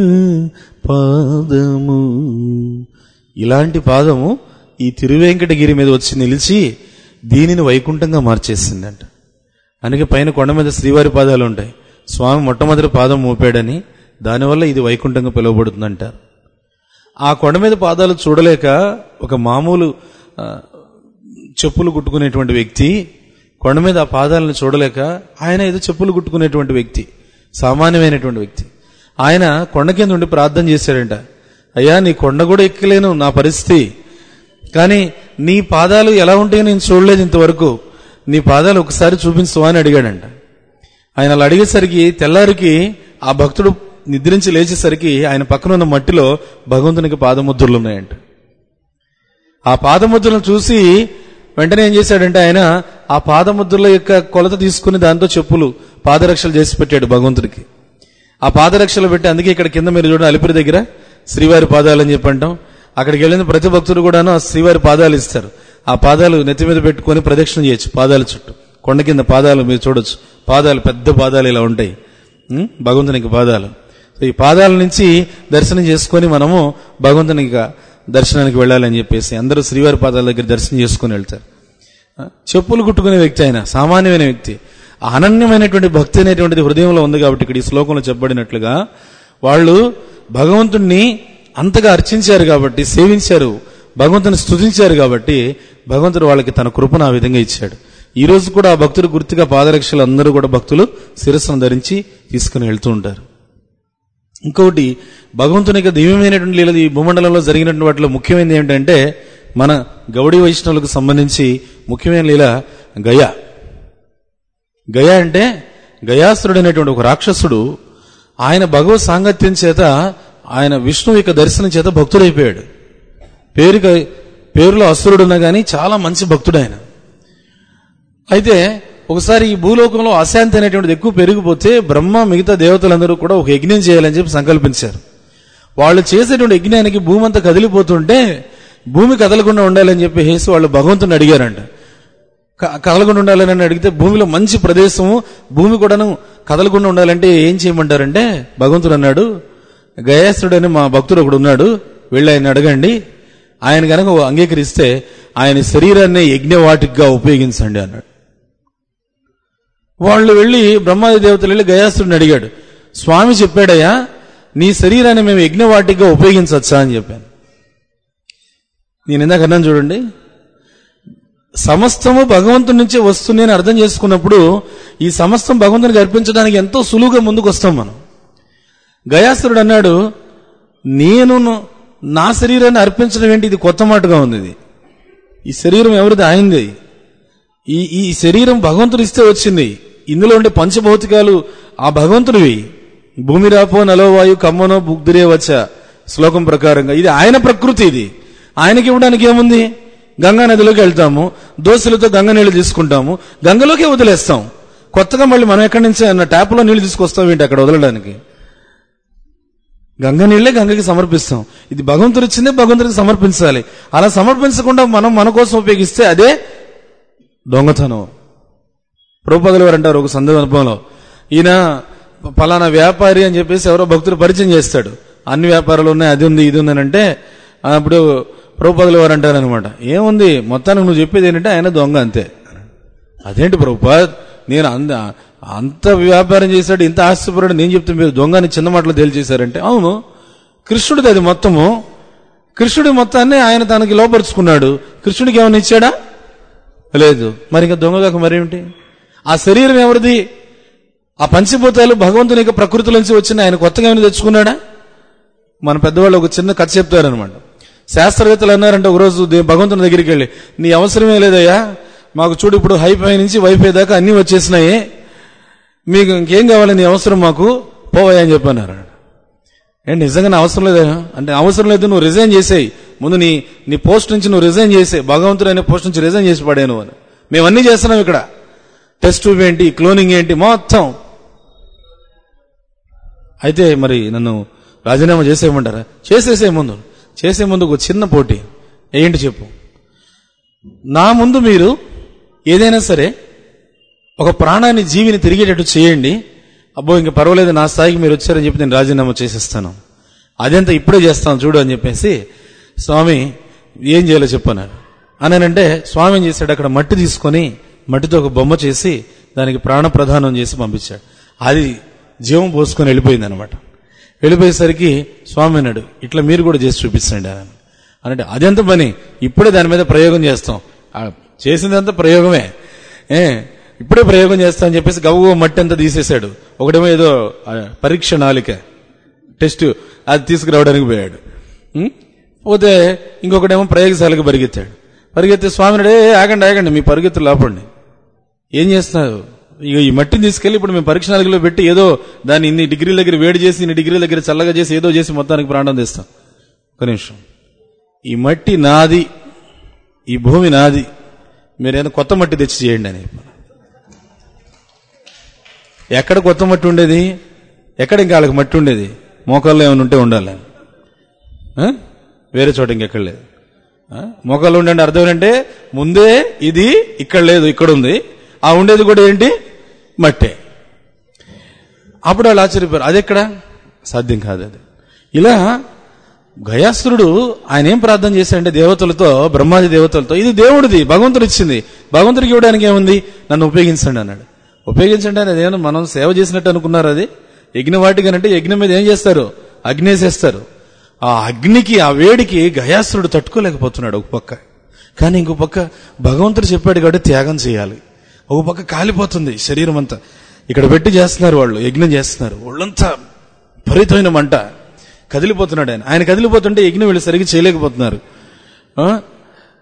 Speaker 1: పాదము ఇలాంటి పాదము ఈ తిరువెంకటగిరి మీద వచ్చి నిలిచి దీనిని వైకుంఠంగా మార్చేసిందంట అందుకే పైన కొండ మీద శ్రీవారి పాదాలు ఉంటాయి స్వామి మొట్టమొదటి పాదం మోపాడని దానివల్ల ఇది వైకుంఠంగా పిలువబడుతుందంటారు ఆ కొండ మీద పాదాలు చూడలేక ఒక మామూలు ఆ, చెప్పులు కుట్టుకునేటువంటి వ్యక్తి కొండ మీద ఆ పాదాలను చూడలేక ఆయన ఏదో చెప్పులు కుట్టుకునేటువంటి వ్యక్తి సామాన్యమైనటువంటి వ్యక్తి ఆయన కొండ కింద ఉండి ప్రార్థన చేశాడంట అయ్యా నీ కొండ కూడా ఎక్కలేను నా పరిస్థితి కానీ నీ పాదాలు ఎలా ఉంటాయో నేను చూడలేదు ఇంతవరకు నీ పాదాలు ఒకసారి చూపించు అని అడిగాడంట ఆయన అలా అడిగేసరికి తెల్లారికి ఆ భక్తుడు నిద్రించి లేచేసరికి ఆయన పక్కన ఉన్న మట్టిలో భగవంతునికి పాదముద్రలు ఉన్నాయంట ఆ పాదముద్రలను చూసి వెంటనే ఏం చేశాడంటే ఆయన ఆ పాదముద్రల యొక్క కొలత తీసుకుని దాంతో చెప్పులు పాదరక్షలు చేసి పెట్టాడు భగవంతుడికి ఆ పాదరక్షలు పెట్టి అందుకే ఇక్కడ కింద మీరు చూడండి అలిపిరి దగ్గర శ్రీవారి పాదాలు అని చెప్పంటాం అక్కడికి వెళ్ళిన ప్రతి భక్తుడు కూడాను ఆ శ్రీవారి పాదాలు ఇస్తారు ఆ పాదాలు నెత్తి మీద పెట్టుకొని ప్రదక్షిణ చేయొచ్చు పాదాల చుట్టూ కొండ కింద పాదాలు మీరు చూడొచ్చు పాదాలు పెద్ద పాదాలు ఇలా ఉంటాయి ఉం? భగవంతునికి పాదాలు సో ఈ పాదాల నుంచి దర్శనం చేసుకొని మనము భగవంతునికి దర్శనానికి వెళ్ళాలని చెప్పేసి అందరూ శ్రీవారి పాదాల దగ్గర దర్శనం చేసుకొని వెళ్తారు ఆ, చెప్పులు కుట్టుకునే వ్యక్తి ఆయన సామాన్యమైన వ్యక్తి ఆ అనన్యమైనటువంటి భక్తి అనేటువంటిది హృదయంలో ఉంది కాబట్టి ఇక్కడ ఈ శ్లోకంలో చెప్పబడినట్లుగా వాళ్ళు భగవంతుణ్ణి అంతగా అర్చించారు కాబట్టి సేవించారు భగవంతుని స్తుతించారు కాబట్టి భగవంతుడు వాళ్ళకి తన కృపను ఆ విధంగా ఇచ్చాడు ఈ రోజు కూడా ఆ భక్తుడు గుర్తుగా పాదరక్షలు అందరూ కూడా భక్తులు శిరస్సును ధరించి తీసుకుని వెళ్తూ ఉంటారు ఇంకొకటి భగవంతుని యొక్క దివ్యమైనటువంటి లీలలు ఈ భూమండలంలో జరిగినటువంటి వాటిలో ముఖ్యమైనది ఏంటంటే మన గౌడీ వైష్ణవులకు సంబంధించి ముఖ్యమైన లీల గయ గయ అంటే గయాసురుడు అనేటువంటి ఒక రాక్షసుడు ఆయన భగవత్ సాంగత్యం చేత ఆయన విష్ణువు యొక్క దర్శనం చేత భక్తుడైపోయాడు పేరు పేరులో అసురుడున్నా గాని చాలా మంచి భక్తుడు ఆయన అయితే ఒకసారి ఈ భూలోకంలో అశాంతి అనేటువంటిది ఎక్కువ పెరిగిపోతే బ్రహ్మ మిగతా దేవతలందరూ కూడా ఒక యజ్ఞం చేయాలని చెప్పి సంకల్పించారు వాళ్ళు చేసేటువంటి యజ్ఞానికి భూమి అంతా కదిలిపోతుంటే భూమి కదలకుండా ఉండాలని చెప్పి హేసి వాళ్ళు భగవంతుని అడిగారంట క- కదలకుండా ఉండాలని అడిగితే భూమిలో మంచి ప్రదేశము భూమి కూడాను కదలకుండా ఉండాలంటే ఏం చేయమంటారంటే భగవంతుడు అన్నాడు గయాసుడు అని మా భక్తుడు ఒకడు ఉన్నాడు వెళ్ళి ఆయన అడగండి ఆయన కనుక అంగీకరిస్తే ఆయన శరీరాన్ని యజ్ఞవాటిగా ఉపయోగించండి అన్నాడు వాళ్ళు వెళ్ళి బ్రహ్మాది దేవతలు వెళ్ళి గయాసుడిని అడిగాడు స్వామి చెప్పాడయ్యా నీ శరీరాన్ని మేము యజ్ఞవాటిగా ఉపయోగించవచ్చా అని చెప్పాను నేను ఇందాక అన్నాను చూడండి సమస్తము భగవంతుడి నుంచే వస్తుంది అని అర్థం చేసుకున్నప్పుడు ఈ సమస్తం భగవంతునికి అర్పించడానికి ఎంతో సులువుగా ముందుకు వస్తాం మనం గయాసురుడు అన్నాడు నేను నా శరీరాన్ని అర్పించడం ఏంటి ఇది కొత్త మాటగా ఉంది ఇది ఈ శరీరం ఎవరిది ఆయనది ఈ ఈ శరీరం భగవంతుడు ఇస్తే వచ్చింది ఇందులో ఉండే పంచభౌతికాలు ఆ భగవంతుడివి భూమి రాపో నలోవాయు కమ్మనో బుగ్ధిరే వచ్చ శ్లోకం ప్రకారంగా ఇది ఆయన ప్రకృతి ఇది ఆయనకి ఇవ్వడానికి ఏముంది గంగా నదిలోకి వెళ్తాము దోశలతో గంగ నీళ్లు తీసుకుంటాము గంగలోకే వదిలేస్తాం కొత్తగా మళ్ళీ మనం ఎక్కడి నుంచి అన్న ట్యాప్లో నీళ్లు తీసుకొస్తాం ఏంటి అక్కడ వదలడానికి గంగ నీళ్లే గంగకి సమర్పిస్తాం ఇది భగవంతుడు ఇచ్చిందే భగవంతుడికి సమర్పించాలి అలా సమర్పించకుండా మనం మన కోసం ఉపయోగిస్తే అదే దొంగతనం ప్రభుపదులు వారు అంటారు ఒక సందర్భంలో ఈయన పలానా వ్యాపారి అని చెప్పేసి ఎవరో భక్తులు పరిచయం చేస్తాడు అన్ని వ్యాపారాలు ఉన్నాయి అది ఉంది ఇది ఉంది అని అంటే అప్పుడు ప్రభుపదులు వారు అంటారు అనమాట ఏముంది మొత్తానికి నువ్వు చెప్పేది ఏంటంటే ఆయన దొంగ అంతే అదేంటి ప్రభుపాద్ నేను అంత అంత వ్యాపారం చేశాడు ఇంత ఆస్తిపరుడు నేను చెప్తే మీరు దొంగని చిన్న మాటలు తేల్చేశారంటే అవును కృష్ణుడిది అది మొత్తము కృష్ణుడి మొత్తాన్ని ఆయన తనకి లోపరుచుకున్నాడు కృష్ణుడికి ఏమైనా ఇచ్చాడా లేదు మరి ఇంకా దొంగగాక మరేమిటి ఆ శరీరం ఎవరిది ఆ పంచభూతాలు భగవంతుని యొక్క ప్రకృతిలోంచి వచ్చిన ఆయన కొత్తగా ఏమైనా తెచ్చుకున్నాడా మన పెద్దవాళ్ళు ఒక చిన్న కథ చెప్తారనమాట శాస్త్రవేత్తలు అన్నారంటే ఒకరోజు దే- భగవంతుని దగ్గరికి వెళ్ళి నీ అవసరమే లేదయ్యా మాకు చూడు ఇప్పుడు హైఫై నుంచి వైఫై దాకా అన్ని వచ్చేసినాయి మీకు ఇంకేం కావాలి నీ అవసరం మాకు పోవయ్యా అని చెప్పన్నారు ఏంటి నిజంగా నా అవసరం లేదా అంటే అవసరం లేదు నువ్వు రిజైన్ చేసేయి ముందు నీ నీ పోస్ట్ నుంచి నువ్వు రిజైన్ చేసే భగవంతుడు అనే పోస్ట్ నుంచి రిజైన్ చేసి పడాను అని మేము అన్ని చేస్తున్నాం ఇక్కడ టెస్ట్ ట్యూబ్ ఏంటి క్లోనింగ్ ఏంటి మొత్తం అయితే మరి నన్ను రాజీనామా చేసేయమంటారా చేసేసే ముందు చేసే ముందు ఒక చిన్న పోటీ ఏంటి చెప్పు నా ముందు మీరు ఏదైనా సరే ఒక ప్రాణాన్ని జీవిని తిరిగేటట్టు చేయండి అబ్బో ఇంక పర్వాలేదు నా స్థాయికి మీరు వచ్చారని చెప్పి నేను రాజీనామా చేసేస్తాను అదంతా ఇప్పుడే చేస్తాను చూడు అని చెప్పేసి స్వామి ఏం చేయాలో చెప్పన్నారు అనంటే స్వామి ఏం చేశాడు అక్కడ మట్టి తీసుకొని మట్టితో ఒక బొమ్మ చేసి దానికి ప్రాణ ప్రధానం చేసి పంపించాడు అది జీవం పోసుకొని వెళ్ళిపోయింది అనమాట వెళ్ళిపోయేసరికి స్వామి అన్నాడు ఇట్లా మీరు కూడా చేసి చూపించండి అని అంటే అదెంత పని ఇప్పుడే దాని మీద ప్రయోగం చేస్తాం ఆ చేసిందంతా ప్రయోగమే ఏ ఇప్పుడే ప్రయోగం చేస్తా అని చెప్పేసి గవ్వ మట్టి అంతా తీసేశాడు ఒకటేమో ఏదో ఆ, పరీక్ష నాలిక టెస్ట్ అది తీసుకురావడానికి పోయాడు ఉం? పోతే ఇంకొకటేమో ప్రయోగశాలకు పరిగెత్తాడు పరిగెత్తే స్వామినాడు "ఏ, ఆగండి ఆగండి మీ పరిగెత్తులు లాపండి ఏం చేస్తున్నారు ఇక ఈ మట్టిని తీసుకెళ్లి ఇప్పుడు మేము పరీక్ష నాలుగులో పెట్టి ఏదో దాన్ని ఇన్ని డిగ్రీల దగ్గర వేడి చేసి ఇన్ని డిగ్రీల దగ్గర చల్లగా చేసి ఏదో చేసి మొత్తానికి ప్రాణం తెస్తాం ఒక నిమిషం ఈ మట్టి నాది ఈ భూమి నాది మీరేదో కొత్త మట్టి తెచ్చి చేయండి అని ఎక్కడ కొత్త మట్టి ఉండేది ఎక్కడ ఇంకా వాళ్ళకి మట్టి ఉండేది మోకాల్లో ఏమైనా ఉంటే ఉండాలి ఆ? వేరే చోట ఇంకెక్కడ లేదు ఆ? మోకాల్లో ఉండే అర్థం ఏంటంటే ముందే ఇది ఇక్కడ లేదు ఇక్కడ ఉంది ఆ ఉండేది కూడా ఏంటి మట్టే అప్పుడు వాళ్ళు ఆశ్చర్యపోయారు అది ఎక్కడ సాధ్యం కాదు అది ఇలా గయాసురుడు ఆయన ఏం ప్రార్థన చేశాడంటే దేవతలతో బ్రహ్మాది దేవతలతో ఇది దేవుడిది భగవంతుడు ఇచ్చింది భగవంతుడికి ఇవ్వడానికి ఏముంది నన్ను ఉపయోగించండి అన్నాడు ఉపయోగించండి అనేది ఏమన్నా మనం సేవ చేసినట్టు అనుకున్నారు అది యజ్ఞ వాటికనంటే యజ్ఞం మీద ఏం చేస్తారు అగ్నేసేస్తారు ఆ అగ్నికి ఆ వేడికి గయాసురుడు తట్టుకోలేకపోతున్నాడు ఒక పక్క కానీ ఇంకో పక్క భగవంతుడు చెప్పాడు కాబట్టి త్యాగం చేయాలి ఒక పక్క కాలిపోతుంది శరీరం అంతా ఇక్కడ పెట్టి చేస్తున్నారు వాళ్ళు యజ్ఞం చేస్తున్నారు ఒళ్ళంతా విపరీతమైన మంట కదిలిపోతున్నాడు ఆయన ఆయన కదిలిపోతుంటే యజ్ఞం వీళ్ళు సరిగ్గా చేయలేకపోతున్నారు ఆ?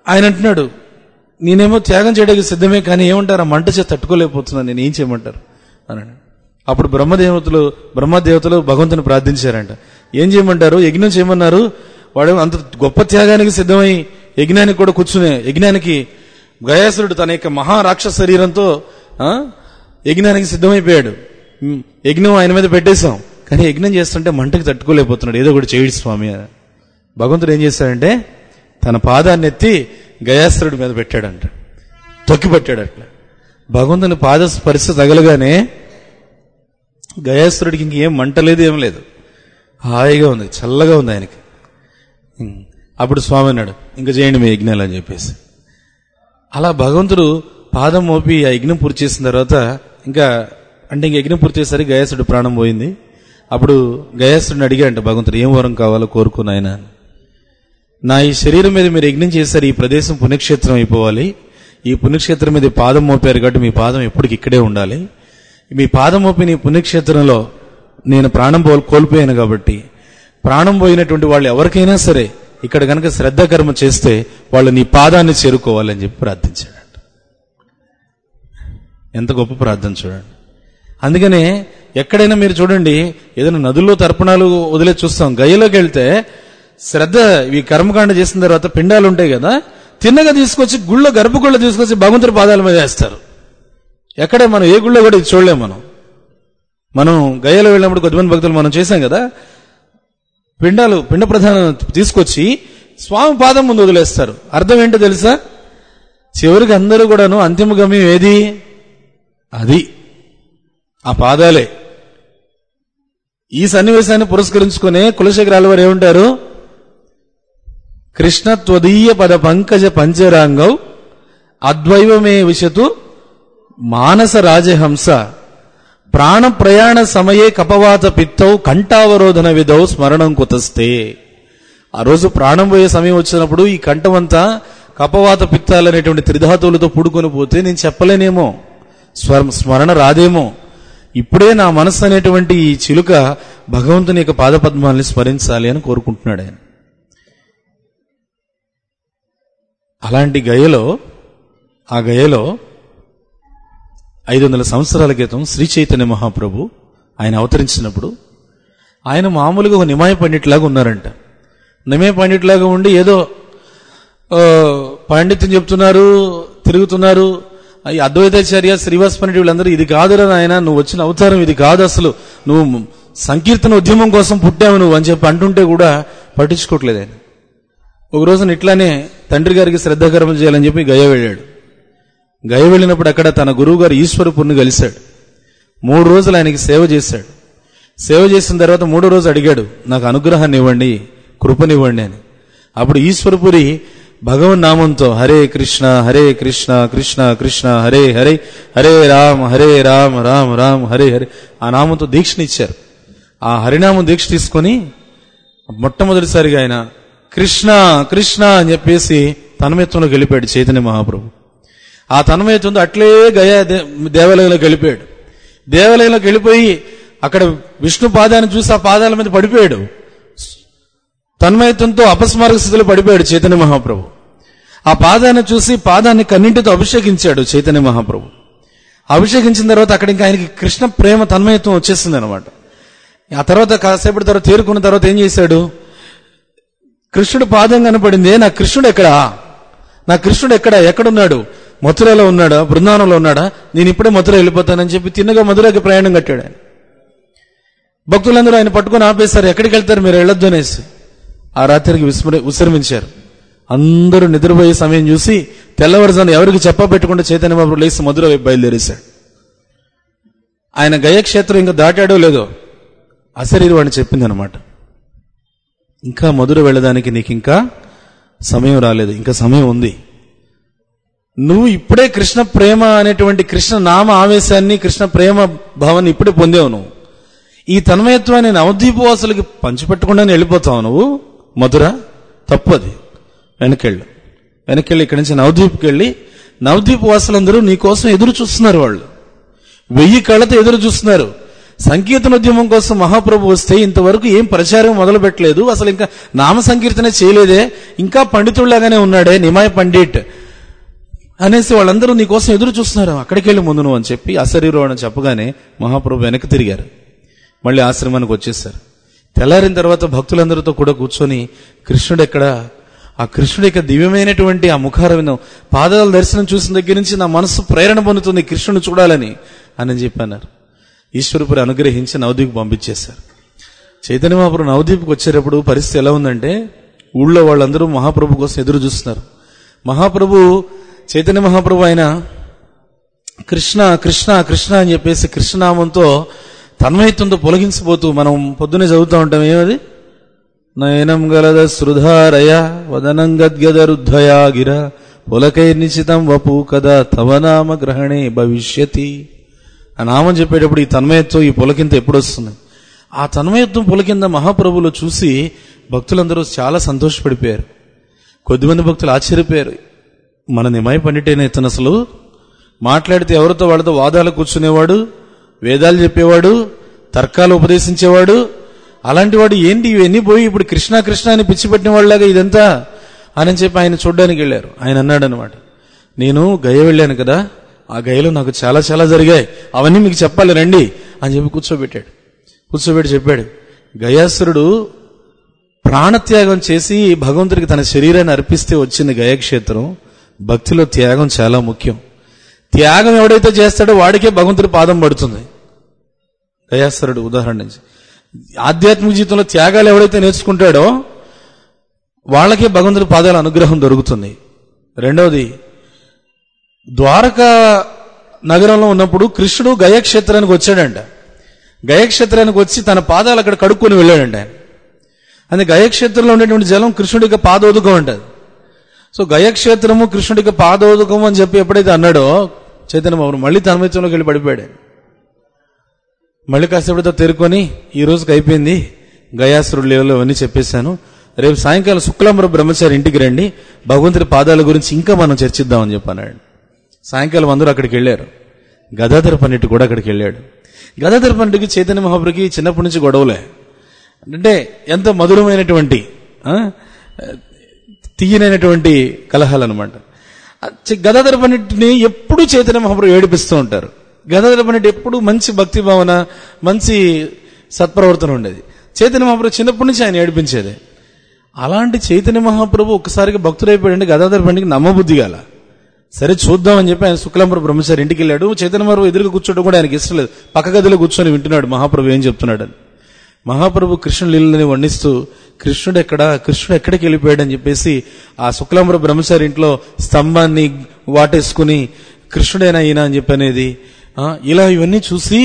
Speaker 1: ఆయన అంటున్నాడు నేనేమో త్యాగం చేయడానికి సిద్ధమే కానీ ఏమంటారు ఆ మంట చేసి తట్టుకోలేకపోతున్నాను నేను ఏం చేయమంటారు అన్నాడు అప్పుడు బ్రహ్మదేవతలు బ్రహ్మదేవతలు భగవంతుని ప్రార్థించారంట ఏం చేయమంటారు యజ్ఞం చేయమన్నారు వాడు అంత గొప్ప త్యాగానికి సిద్ధమై యజ్ఞానికి కూడా కూర్చునే యజ్ఞానికి గయాసురుడు తన యొక్క మహారాక్షస శరీరంతో ఆ, యజ్ఞానికి సిద్ధమైపోయాడు ఉమ్, యజ్ఞం ఆయన మీద పెట్టేశాం కానీ యజ్ఞం చేస్తుంటే మంటకి తట్టుకోలేకపోతున్నాడు ఏదో ఒకటి చేయడు స్వామి అని భగవంతుడు ఏం చేశాడంటే తన పాదాన్ని ఎత్తి గయాసురుడి మీద పెట్టాడంట తొక్కి పెట్టాడు అట్లా భగవంతుని పాద స్పర్శ తగలగానే గయాసురుడికి ఇంకేం మంట లేదు ఏం లేదు హాయిగా ఉంది చల్లగా ఉంది ఆయనకి ఉం. అప్పుడు స్వామి అన్నాడు ఇంకా చేయండి మీ యజ్ఞాలు అని చెప్పేసి అలా భగవంతుడు పాదం మోపి ఆ యజ్ఞం పూర్తి చేసిన తర్వాత ఇంకా అంటే ఇంక యజ్ఞం పూర్తి చేసరికి గయాసుడు ప్రాణం పోయింది అప్పుడు గయాసుడిని అడిగాడంట భగవంతుడు ఏం వరం కావాలో కోరుకున్న ఆయన అని. నా ఈ శరీరం మీద మీరు యజ్ఞం చేశారు ఈ ప్రదేశం పుణ్యక్షేత్రం అయిపోవాలి ఈ పుణ్యక్షేత్రం మీద పాదం మోపారు కాబట్టి మీ పాదం ఎప్పటికి ఇక్కడే ఉండాలి మీ పాదం మోపిన ఈ పుణ్యక్షేత్రంలో నేను ప్రాణం పో కోల్పోయాను కాబట్టి ప్రాణం పోయినటువంటి వాళ్ళు ఎవరికైనా సరే ఇక్కడ కనుక శ్రద్ధ కర్మ చేస్తే వాళ్ళు నీ పాదాన్ని చేరుకోవాలని చెప్పి ప్రార్థించాడు ఎంత గొప్ప ప్రార్థన చూడండి అందుకనే ఎక్కడైనా మీరు చూడండి ఏదైనా నదుల్లో తర్పణాలు వదిలే చూస్తాం గయ్యలోకి వెళ్తే శ్రద్ధ ఇవి కర్మకాండ చేసిన తర్వాత పిండాలు ఉంటాయి కదా తిన్నగా తీసుకొచ్చి గుళ్ళో గర్భగుళ్ళ తీసుకొచ్చి భగవంతుడి పాదాల మీద వేస్తారు ఎక్కడ మనం ఏ గుళ్ళో కూడా ఇది చూడలేం మనం మనం గయ్యలో వెళ్ళినప్పుడు కొద్దిమంది భక్తులు మనం చేశాం కదా పిండాలు పిండ ప్రధానం తీసుకొచ్చి స్వామి పాదం ముందు వదిలేస్తారు అర్థం ఏంటో తెలుసా చివరికి అందరూ కూడాను అంతిమ గమ్యం ఏది అది ఆ పాదాలే ఈ సన్నివేశాన్ని పురస్కరించుకునే కులశేఖరాల వారు ఏమంటారు కృష్ణ త్వదీయ పద పంకజ పంచరాంగౌ అద్వైవమే విశతు మానస రాజహంస ప్రాణ ప్రయాణ సమయే కపవాత పిత్తౌ కంఠావరోధన విధౌ స్మరణం కుతస్తే ఆ రోజు ప్రాణం పోయే సమయం వచ్చినప్పుడు ఈ కంఠమంతా కపవాత పిత్తాలు అనేటువంటి త్రిధాతువులతో పుడుకొని పోతే నేను చెప్పలేనేమో స్వర స్మరణ రాదేమో ఇప్పుడే నా మనస్సు అనేటువంటి ఈ చిలుక భగవంతుని యొక్క పాదపద్మాల్ని స్మరించాలి అని కోరుకుంటున్నాడు ఆయన అలాంటి గయలో ఆ గయలో ఐదు వందల సంవత్సరాల క్రితం శ్రీ చైతన్య మహాప్రభు ఆయన అవతరించినప్పుడు ఆయన మామూలుగా ఒక నిమాయ పండిట్లాగా ఉన్నారంట నిమాయ పండిట్లాగా ఉండి ఏదో ఆ, పాండిత్యం చెప్తున్నారు తిరుగుతున్నారు ఈ అద్వైతాచార్య శ్రీవాస్ పండిట్ వీళ్ళందరూ ఇది కాదురా నాయన నువ్వు వచ్చిన అవతారం ఇది కాదు అసలు నువ్వు సంకీర్తన ఉద్యమం కోసం పుట్టావు నువ్వు అని చెప్పి అంటుంటే కూడా పట్టించుకోవట్లేదు ఆయన ఒక రోజున ఇట్లానే తండ్రి గారికి శ్రద్ధాకర్మలు చేయాలని చెప్పి గయ వెళ్ళాడు గయ వెళ్ళినప్పుడు అక్కడ తన గురువు గారు ఈశ్వరపురిని కలిశాడు మూడు రోజులు ఆయనకి సేవ చేశాడు సేవ చేసిన తర్వాత మూడో రోజు అడిగాడు నాకు అనుగ్రహాన్ని ఇవ్వండి కృపనివ్వండి అని అప్పుడు ఈశ్వరపురి భగవన్ నామంతో హరే కృష్ణ హరే కృష్ణ కృష్ణ కృష్ణ హరే హరే హరే రామ్ హరే రామ్ రామ్ రామ్ హరే హరే ఆ నామంతో దీక్షనిచ్చారు ఆ హరినామం దీక్ష తీసుకొని మొట్టమొదటిసారిగా ఆయన కృష్ణ కృష్ణ అని చెప్పేసి తన్మయత్వంలో గెలిపాడు చైతన్య మహాప్రభు ఆ తన్మయత్వంతో అట్లే గయా దే- దేవాలయంలోకి వెళ్ళిపోయాడు దేవాలయంలోకి వెళ్ళిపోయి అక్కడ విష్ణు పాదాన్ని చూసి ఆ పాదాల మీద పడిపోయాడు తన్మయత్వంతో అపస్మారక స్థితిలో పడిపోయాడు చైతన్య మహాప్రభు ఆ పాదాన్ని చూసి పాదాన్ని కన్నింటితో అభిషేకించాడు చైతన్య మహాప్రభు అభిషేకించిన తర్వాత అక్కడ ఇంకా ఆయనకి కృష్ణ ప్రేమ తన్మయత్వం వచ్చేసింది అనమాట ఆ తర్వాత కాసేపటి తర్వాత తేరుకున్న తర్వాత ఏం చేశాడు కృష్ణుడు పాదం కనపడింది నా కృష్ణుడు ఎక్కడా నా కృష్ణుడు ఎక్కడ ఎక్కడున్నాడు మథురలో ఉన్నాడా బృందావనంలో ఉన్నాడా నేను ఇప్పుడే మథుర వెళ్ళిపోతానని చెప్పి తిన్నగా మధురకి ప్రయాణం కట్టాడు ఆయన భక్తులందరూ ఆయన పట్టుకొని ఆపేశారు ఎక్కడికి వెళ్తారు మీరు వెళ్ళొద్దు అనేసి ఆ రాత్రికి విస్మరి విశ్రమించారు అందరూ నిద్రపోయే సమయం చూసి తెల్లవారుజాను ఎవరికి చెప్ప పెట్టకుండా చైతన్య బాబు లేచి మధుర వైపు బయలుదేరేశాడు ఆయన గయక్షేత్రం ఇంకా దాటాడో లేదో అశరీరు వాడిని చెప్పింది అనమాట ఇంకా మధుర వెళ్ళడానికి నీకు ఇంకా సమయం రాలేదు ఇంకా సమయం ఉంది నువ్వు ఇప్పుడే కృష్ణ ప్రేమ అనేటువంటి కృష్ణ నామ ఆవేశాన్ని కృష్ణ ప్రేమ భావాన్ని ఇప్పుడే పొందావు నువ్వు ఈ తన్మయత్వాన్ని నవద్వీపవాసులకి పంచిపెట్టకుండానే వెళ్ళిపోతావు నువ్వు మధుర తప్పది వెనకెళ్ళు వెనకెళ్ళి ఇక్కడి నుంచి నవద్వీప్కి వెళ్ళి నవద్వీప వాసులందరూ నీ కోసం ఎదురు చూస్తున్నారు వాళ్ళు వెయ్యి కళ్ళతో ఎదురు చూస్తున్నారు సంకీర్తనోద్యమం కోసం మహాప్రభు వస్తే ఇంతవరకు ఏం ప్రచారం మొదలు పెట్టలేదు అసలు ఇంకా నామ సంకీర్తన చేయలేదే ఇంకా పండితుల్లాగానే ఉన్నాడే నిమాయ పండిట్ అనేసి వాళ్ళందరూ నీకోసం ఎదురు చూస్తున్నారు అక్కడికి వెళ్ళి ముందు నువ్వు అని చెప్పి అశరీరం అని చెప్పగానే మహాప్రభు వెనక్కి తిరిగారు మళ్ళీ ఆశ్రమానికి వచ్చేసారు తెల్లారిన తర్వాత భక్తులందరితో కూడా కూర్చొని కృష్ణుడు ఎక్కడ ఆ కృష్ణుడి యొక్క దివ్యమైనటువంటి ఆ ముఖారవిన పాదాల దర్శనం చూసిన దగ్గర నుంచి నా మనసు ప్రేరణ పొందుతుంది కృష్ణుని చూడాలని అని చెప్పన్నారు ఈశ్వరుపురి అనుగ్రహించి నవదీప్ పంపించేశారు చైతన్య మహాప్రభు నవదీప్కి వచ్చేటప్పుడు పరిస్థితి ఎలా ఉందంటే ఊళ్ళో వాళ్ళందరూ మహాప్రభు కోసం ఎదురు చూస్తున్నారు మహాప్రభు చైతన్య మహాప్రభు ఆయన కృష్ణ కృష్ణ కృష్ణ అని చెప్పేసి కృష్ణనామంతో తన్మయత్వంతో పొలగించిపోతూ మనం పొద్దునే చదువుతూ ఉంటాం ఏమది నయనం గలద సృధారయ వదనం గద్గదరుద్ధయా గిర పులకై నిశ్చితం వపు కదా తవ నామ గ్రహణే భవిష్యతి ఆ నామం చెప్పేటప్పుడు ఈ తన్మయత్వం ఈ పులకింత ఎప్పుడు వస్తుంది ఆ తన్మయత్వం పులకింద మహాప్రభులో చూసి భక్తులందరూ చాలా సంతోషపడిపోయారు కొద్దిమంది భక్తులు ఆశ్చర్యపోయారు మన నిమాయ పండిటైన ఇతను అసలు మాట్లాడితే ఎవరితో వాళ్ళతో వాదాలు కూర్చునేవాడు వేదాలు చెప్పేవాడు తర్కాలు ఉపదేశించేవాడు అలాంటి వాడు ఏంటి ఇవన్నీ పోయి ఇప్పుడు కృష్ణ కృష్ణ అని పిచ్చి పెట్టిన వాళ్ళలాగా ఇదంతా అని చెప్పి ఆయన చూడ్డానికి వెళ్ళారు ఆయన అన్నాడు అనమాట నేను గయ వెళ్ళాను కదా ఆ గయలో నాకు చాలా చాలా జరిగాయి అవన్నీ మీకు చెప్పాలి రండి అని చెప్పి కూర్చోబెట్టాడు కూర్చోబెట్టి చెప్పాడు గయాసురుడు ప్రాణత్యాగం చేసి భగవంతుడికి తన శరీరాన్ని అర్పిస్తే వచ్చింది గయక్షేత్రం భక్తిలో త్యాగం చాలా ముఖ్యం త్యాగం ఎవడైతే చేస్తాడో వాడికే భగవంతుడి పాదం పడుతుంది గయాసురుడు ఉదాహరణ నుంచి ఆధ్యాత్మిక జీవితంలో త్యాగాలు ఎవడైతే నేర్చుకుంటాడో వాళ్ళకే భగవంతుడి పాదాల అనుగ్రహం దొరుకుతుంది రెండవది ద్వారకా నగరంలో ఉన్నప్పుడు కృష్ణుడు గయక్షేత్రానికి వచ్చాడంట గయక్షేత్రానికి వచ్చి తన పాదాలు అక్కడ కడుక్కొని వెళ్ళాడంట ఆయన అది గయక్షేత్రంలో ఉండేటువంటి జలం కృష్ణుడికి పాదోదకం అంటది సో గయక్షేత్రము కృష్ణుడికి పాదోదకం అని చెప్పి ఎప్పుడైతే అన్నాడో చైతన్య బాబు మళ్ళీ తన్మయత్వంలోకి వెళ్ళి పడిపోయాడు మళ్ళీ కాసేపటితో తేరుకొని ఈ రోజుకి అయిపోయింది గయాసురుడు లేవలో అవన్నీ చెప్పేశాను రేపు సాయంకాలం శుక్లాంబర బ్రహ్మచారి ఇంటికి రండి భగవంతుడి పాదాల గురించి ఇంకా మనం చర్చిద్దామని చెప్పన్నాడు సాయంకాలం అందరూ అక్కడికి వెళ్ళారు గదాధర పండిట్ కూడా అక్కడికి వెళ్ళాడు గదాధర పండిట్కి చైతన్య మహాప్రభుకి చిన్నప్పటి నుంచి గొడవలే అంటే ఎంత మధురమైనటువంటి ఆ, తీయనైనటువంటి కలహాలు అనమాట గదాధర పండిట్ని ఎప్పుడూ చైతన్య మహాప్రభు ఏడిపిస్తూ ఉంటారు గదాధర పండిట్ ఎప్పుడు మంచి భక్తి భావన మంచి సత్ప్రవర్తన ఉండేది చైతన్య మహాప్రభు చిన్నప్పటి నుంచి ఆయన ఏడిపించేది అలాంటి చైతన్య మహాప్రభు ఒక్కసారిగా భక్తుడైపోయాడంటే గదాధర పండిట్కి నమ్మబుద్ధి గాల సరే చూద్దామని చెప్పి ఆయన శుక్లాంబర బ్రహ్మచారి ఇంటికి వెళ్ళాడు చైతన్య మహాప్రభు ఎదురుగా కూర్చోవడం కూడా ఆయనకి ఇష్టం లేదు పక్క గదిలో కూర్చొని వింటున్నాడు మహాప్రభు ఏం చెప్తున్నాడు అని మహాప్రభు కృష్ణుడు లీలని వర్ణిస్తూ కృష్ణుడు ఎక్కడ కృష్ణుడు ఎక్కడికి వెళ్ళిపోయాడు అని చెప్పేసి ఆ శుక్లాంబర బ్రహ్మచారి ఇంట్లో స్తంభాన్ని వాటేసుకుని కృష్ణుడేనా ఈయన అని చెప్పి అనేది ఆ, ఇలా ఇవన్నీ చూసి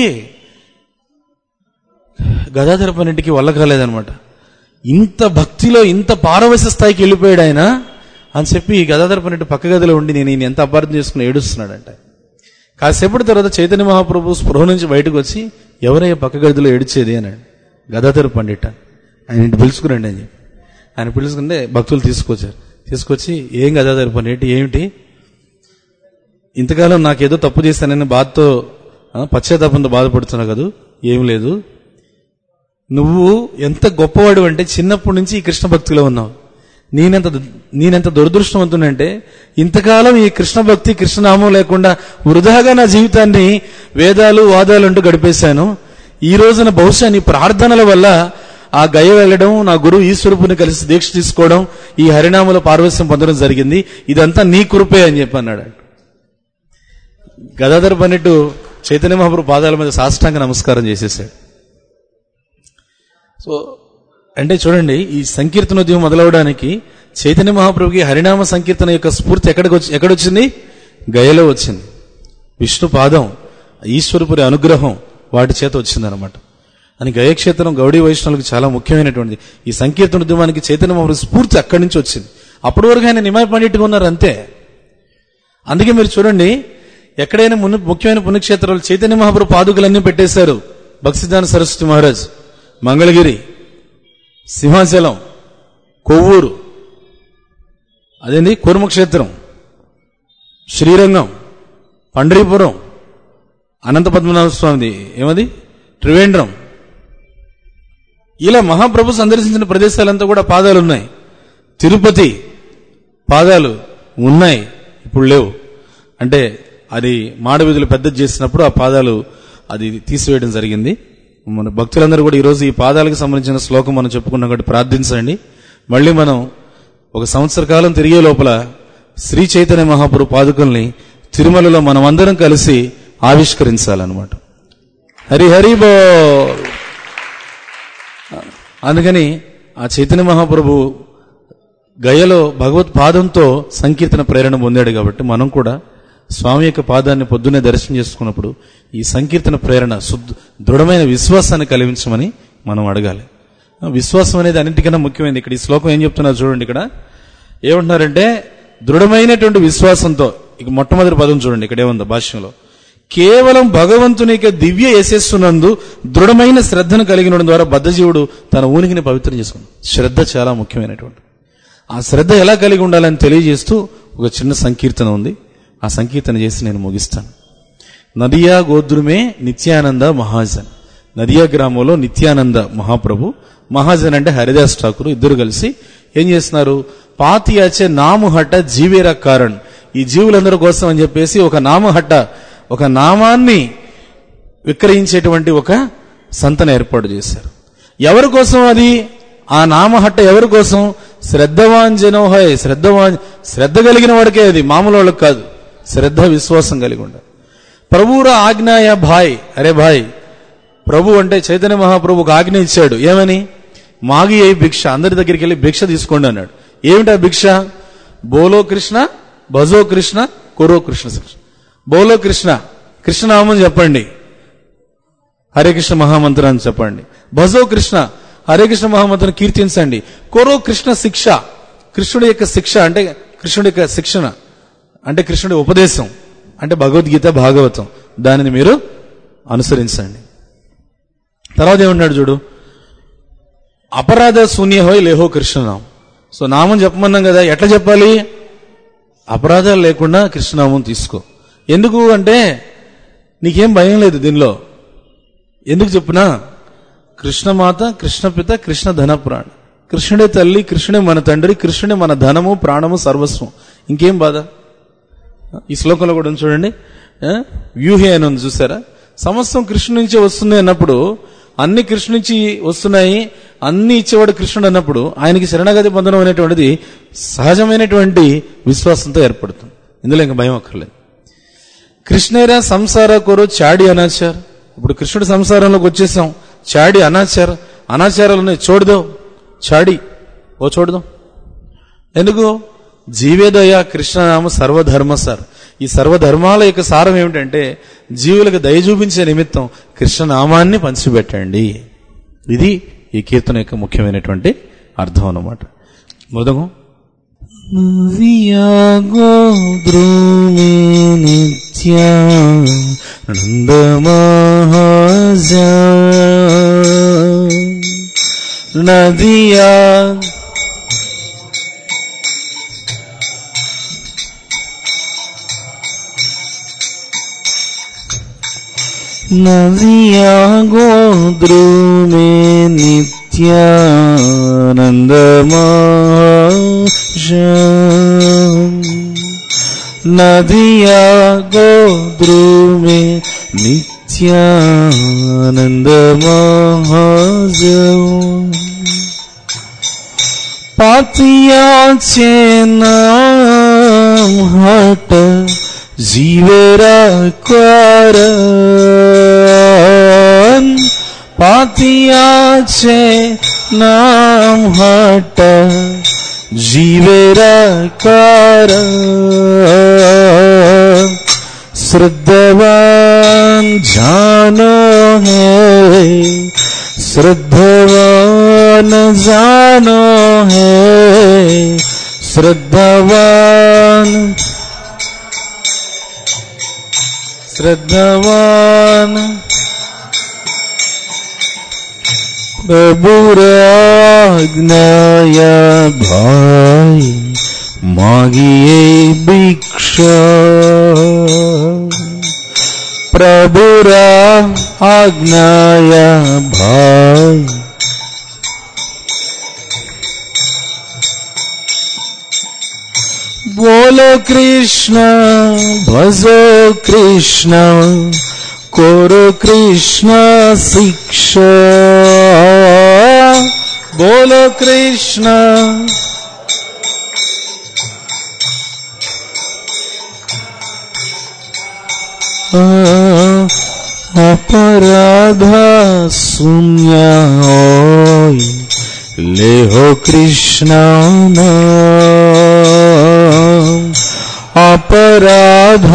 Speaker 1: గదాధర పన్నింటికి వల్ల కాలేదనమాట ఇంత భక్తిలో ఇంత పారవశ స్థాయికి వెళ్ళిపోయాడు ఆయన అని చెప్పి గదాధర పన్నెండు పక్క గదిలో ఉండి నేను ఈయన ఎంత అపార్థం చేసుకుని ఏడుస్తున్నాడంట కాసేపటి తర్వాత చైతన్య మహాప్రభు స్పృహ నుంచి బయటకు వచ్చి ఎవరయ్యా పక్క గదిలో ఏడిచేది అన్నాడు గదాధర పండిట ఆయన ఇంటి పిలుచుకురండి అని చెప్పి ఆయన పిలుచుకుంటే భక్తులు తీసుకొచ్చారు తీసుకొచ్చి ఏం గదాధర పండిట్ ఏమిటి ఇంతకాలం నాకేదో తప్పు చేశానని బాధతో ఆ, పశ్చాత్తాపంతో బాధపడుతున్నా కదూ ఏం లేదు నువ్వు ఎంత గొప్పవాడు అంటే చిన్నప్పటి నుంచి ఈ కృష్ణ భక్తిలో ఉన్నావు నేనెంత నేనెంత దురదృష్టవంతునంటే ఇంతకాలం ఈ కృష్ణ భక్తి కృష్ణనామం లేకుండా వృధాగా నా జీవితాన్ని వేదాలు వాదాలు అంటూ గడిపేశాను ఈ రోజున బహుశా నీ ప్రార్థనల వల్ల ఆ గయ వెళ్ళడం నా గురువు ఈశ్వరుపుని కలిసి దీక్ష తీసుకోవడం ఈ హరినామల పార్వశ్యం పొందడం జరిగింది ఇదంతా నీ కృపే అని చెప్పి అన్నాడు గదాధర పన్నెట్టు చైతన్య మహాప్రభు పాదాల మీద సాష్టాంగ నమస్కారం చేసేసాడు సో అంటే చూడండి ఈ సంకీర్తనోద్యమం మొదలవడానికి చైతన్య మహాప్రభుకి హరినామ సంకీర్తన యొక్క స్ఫూర్తి ఎక్కడికి వచ్చి ఎక్కడొచ్చింది గయలో వచ్చింది విష్ణు పాదం ఈశ్వరపురి అనుగ్రహం వాటి చేత వచ్చిందనమాట అని గయక్షేత్రం గౌడీ వైష్ణవులకు చాలా ముఖ్యమైనటువంటిది ఈ సంకీర్తనోద్యమానికి చైతన్య మహాప్రభు స్ఫూర్తి అక్కడి నుంచి వచ్చింది అప్పటి వరకు ఆయన నిమాయ పండిట్గా ఉన్నారు అంతే అందుకే మీరు చూడండి ఎక్కడైనా మును ముఖ్యమైన పుణ్యక్షేత్రాలు చైతన్య మహాప్రభు పాదుకలన్నీ పెట్టేశారు భక్సిదాన సరస్వతి మహారాజ్ మంగళగిరి సింహాచలం కొవ్వూరు అదేంది కూర్మక్షేత్రం శ్రీరంగం పండరీపురం అనంత పద్మనాభ స్వామిది ఏమది త్రివేంద్రం ఇలా మహాప్రభు సందర్శించిన ప్రదేశాలంతా కూడా పాదాలు ఉన్నాయి తిరుపతి పాదాలు ఉన్నాయి ఇప్పుడు లేవు అంటే అది మాడవీధులు పెద్ద చేసినప్పుడు ఆ పాదాలు అది తీసివేయడం జరిగింది మన భక్తులందరూ కూడా ఈరోజు ఈ పాదాలకు సంబంధించిన శ్లోకం మనం చెప్పుకున్నాం కాబట్టి ప్రార్థించండి మళ్ళీ మనం ఒక సంవత్సర కాలం తిరిగే లోపల శ్రీ చైతన్య మహాపురు పాదుకల్ని తిరుమలలో మనం అందరం కలిసి ఆవిష్కరించాలన్నమాట హరి హరి బో అందుకని ఆ చైతన్య మహాప్రభు గయలో భగవత్ పాదంతో సంకీర్తన ప్రేరణ పొందాడు కాబట్టి మనం కూడా స్వామి యొక్క పాదాన్ని పొద్దున్నే దర్శనం చేసుకున్నప్పుడు ఈ సంకీర్తన ప్రేరణ శుద్ధ దృఢమైన విశ్వాసాన్ని కలిగించమని మనం అడగాలి ఆ విశ్వాసం అనేది అన్నిటికన్నా ముఖ్యమైనది ఇక్కడ ఈ శ్లోకం ఏం చెప్తున్నారు చూడండి ఇక్కడ ఏమంటున్నారంటే దృఢమైనటువంటి విశ్వాసంతో ఇక మొట్టమొదటి పదం చూడండి ఇక్కడ ఏముందో భాష్యంలో కేవలం భగవంతుని యొక్క దివ్య యశస్సునందు దృఢమైన శ్రద్ధను కలిగిన ద్వారా బద్ధజీవుడు తన ఊనికిని పవిత్రం చేసుకుంది శ్రద్ధ చాలా ముఖ్యమైనటువంటి ఆ శ్రద్ధ ఎలా కలిగి ఉండాలని తెలియజేస్తూ ఒక చిన్న సంకీర్తన ఉంది ఆ సంకీర్తన చేసి నేను ముగిస్తాను నదియా గోద్రుమే నిత్యానంద మహాజన్ నదియా గ్రామంలో నిత్యానంద మహాప్రభు మహాజన్ అంటే హరిదాస్ ఠాకూర్ ఇద్దరు కలిసి ఏం చేస్తున్నారు పాతియాచే నాముహట్ట జీవేర కారణ్ ఈ జీవులందరి కోసం అని చెప్పేసి ఒక నామహట్ట ఒక నామాన్ని విక్రయించేటువంటి ఒక సంతను ఏర్పాటు చేశారు ఎవరి కోసం అది ఆ నామహట్ట ఎవరి కోసం శ్రద్ధవాంజనోహయ్ శ్రద్ధవాన్ శ్రద్ధ కలిగిన వాడికే అది మామూలు వాళ్ళకి కాదు శ్రద్ధ విశ్వాసం కలిగి ఉండాలి ప్రభువుర ఆజ్ఞాయ భాయ్ అరే భాయ్ ప్రభు అంటే చైతన్య మహాప్రభు ఒక ఆజ్ఞ ఇచ్చాడు ఏమని మాగి అయి భిక్ష అందరి దగ్గరికి వెళ్ళి భిక్ష తీసుకోండి అన్నాడు ఏమిటా భిక్ష బోలో కృష్ణ భజో కృష్ణ కురో కృష్ణ బోలో కృష్ణ కృష్ణనామం చెప్పండి హరే కృష్ణ మహామంత్రాన్ని చెప్పండి భజో కృష్ణ హరే కృష్ణ మహామంత్రాన్ని కీర్తించండి కోరో కృష్ణ శిక్ష కృష్ణుడి యొక్క శిక్ష అంటే కృష్ణుడి యొక్క శిక్షణ అంటే కృష్ణుడి ఉపదేశం అంటే భగవద్గీత భాగవతం దానిని మీరు అనుసరించండి తర్వాత ఏమన్నాడు చూడు అపరాధ శూన్య హోయ్ లేహో కృష్ణనామం సో నామం చెప్పమన్నాం కదా ఎట్లా చెప్పాలి అపరాధాలు లేకుండా కృష్ణనామం తీసుకో ఎందుకు అంటే నీకేం భయం లేదు దీనిలో ఎందుకు చెప్పునా కృష్ణమాత కృష్ణపిత కృష్ణ ధనప్రాణ కృష్ణుడే తల్లి కృష్ణుడే మన తండ్రి కృష్ణుడే మన ధనము ప్రాణము సర్వస్వం ఇంకేం బాధ ఈ శ్లోకంలో కూడా ఉంది చూడండి ఆ? వ్యూహి అని ఉంది చూసారా సమస్తం కృష్ణు నుంచే వస్తుంది అన్నప్పుడు అన్ని కృష్ణు నుంచి వస్తున్నాయి అన్ని ఇచ్చేవాడు కృష్ణుడు అన్నప్పుడు ఆయనకి శరణాగతి బంధనం అనేటువంటిది సహజమైనటువంటి విశ్వాసంతో ఏర్పడుతుంది ఇందులో ఇంకా భయం అక్కర్లేదు కృష్ణేరా సంసార కోరు చాడి అనాచార్ ఇప్పుడు కృష్ణుడి సంసారంలోకి వచ్చేసాం చాడి అనాచార్ అనాచారాలు చూడదు చాడి ఓ చూడదు ఎందుకు జీవేదయ కృష్ణనామ సర్వధర్మ సార్ ఈ సర్వధర్మాల యొక్క సారం ఏమిటంటే జీవులకు దయ చూపించే నిమిత్తం కృష్ణనామాన్ని పంచిపెట్టండి ఇది ఈ కీర్తన యొక్క ముఖ్యమైనటువంటి అర్థం అన్నమాట మొదము
Speaker 2: వియాగో ద్రుమే నిత్యానందమహాజా నదియా నదియాగో ద్రుమే నిత్యానందమహాజా నదియా గోద్రుమే నిత్యానందమహాజం పాతియా చేనాం హట జీవరా క్వార పాతియా చే నాం హట जीवेरा कार श्रद्धवान जानो है श्रद्धवान जानो है श्रद्धवान श्रद्धवान प्रभुराज्ञाया भाई मागिए भिक्षा प्रभुरा आज्ञाया भाई बोलो कृष्ण भजो कृष्ण कोरो कृष्ण शिक्षा बोलो कृष्ण अपराध शून्य होय लेहो कृष्ण नाम अपराध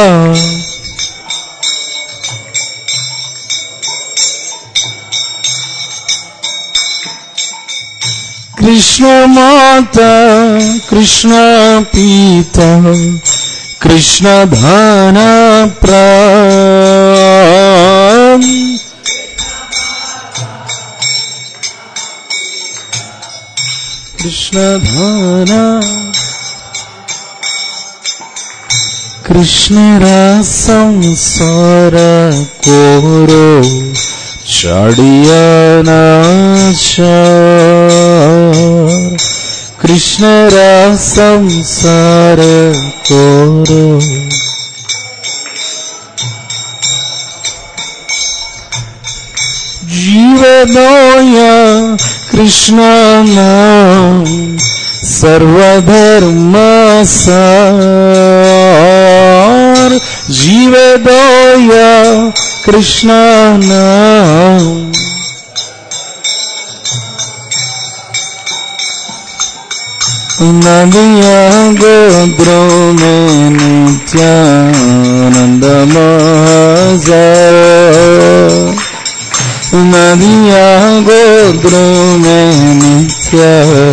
Speaker 2: कृष्ण माता कृष्ण पिता कृष्ण धन प्राण कृष्ण धन कृष्ण संसार कोरो चढ़िया कृष्ण संसार कोरो जीवनोय कृष्ण नाम सर्वधर्म सार जीवदोय कृष्ण नाम नदिया गोद्रों में नित्यानंद मजा नदिया गोद्रों में नित्य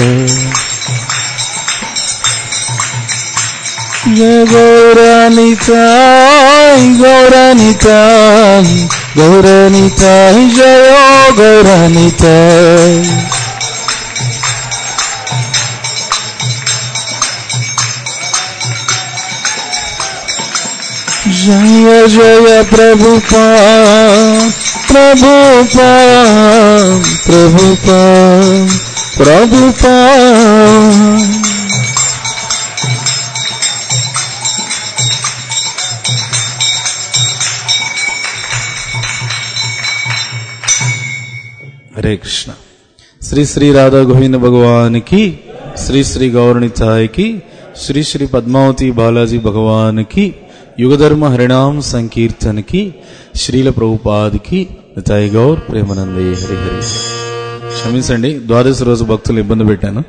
Speaker 2: जय गौरानिताय गौरानिताय गौरानिताय जय गौरानिताय जय जय प्रभुपा प्रभुपा प्रभुपा प्रभुपा
Speaker 1: హరే కృష్ణ శ్రీ శ్రీ రాధా గోవింద భగవానికి శ్రీ శ్రీ గౌరణితాయకి శ్రీ శ్రీ పద్మావతి బాలాజీ భగవానికి యుగధర్మ హరినామ సంకీర్తనకి శ్రీల ప్రభుపాదికి నితాయి గౌర్ ప్రేమనందే హరి హరి క్షమించండి ద్వాదశ రోజు భక్తులు ఇబ్బంది పెట్టాను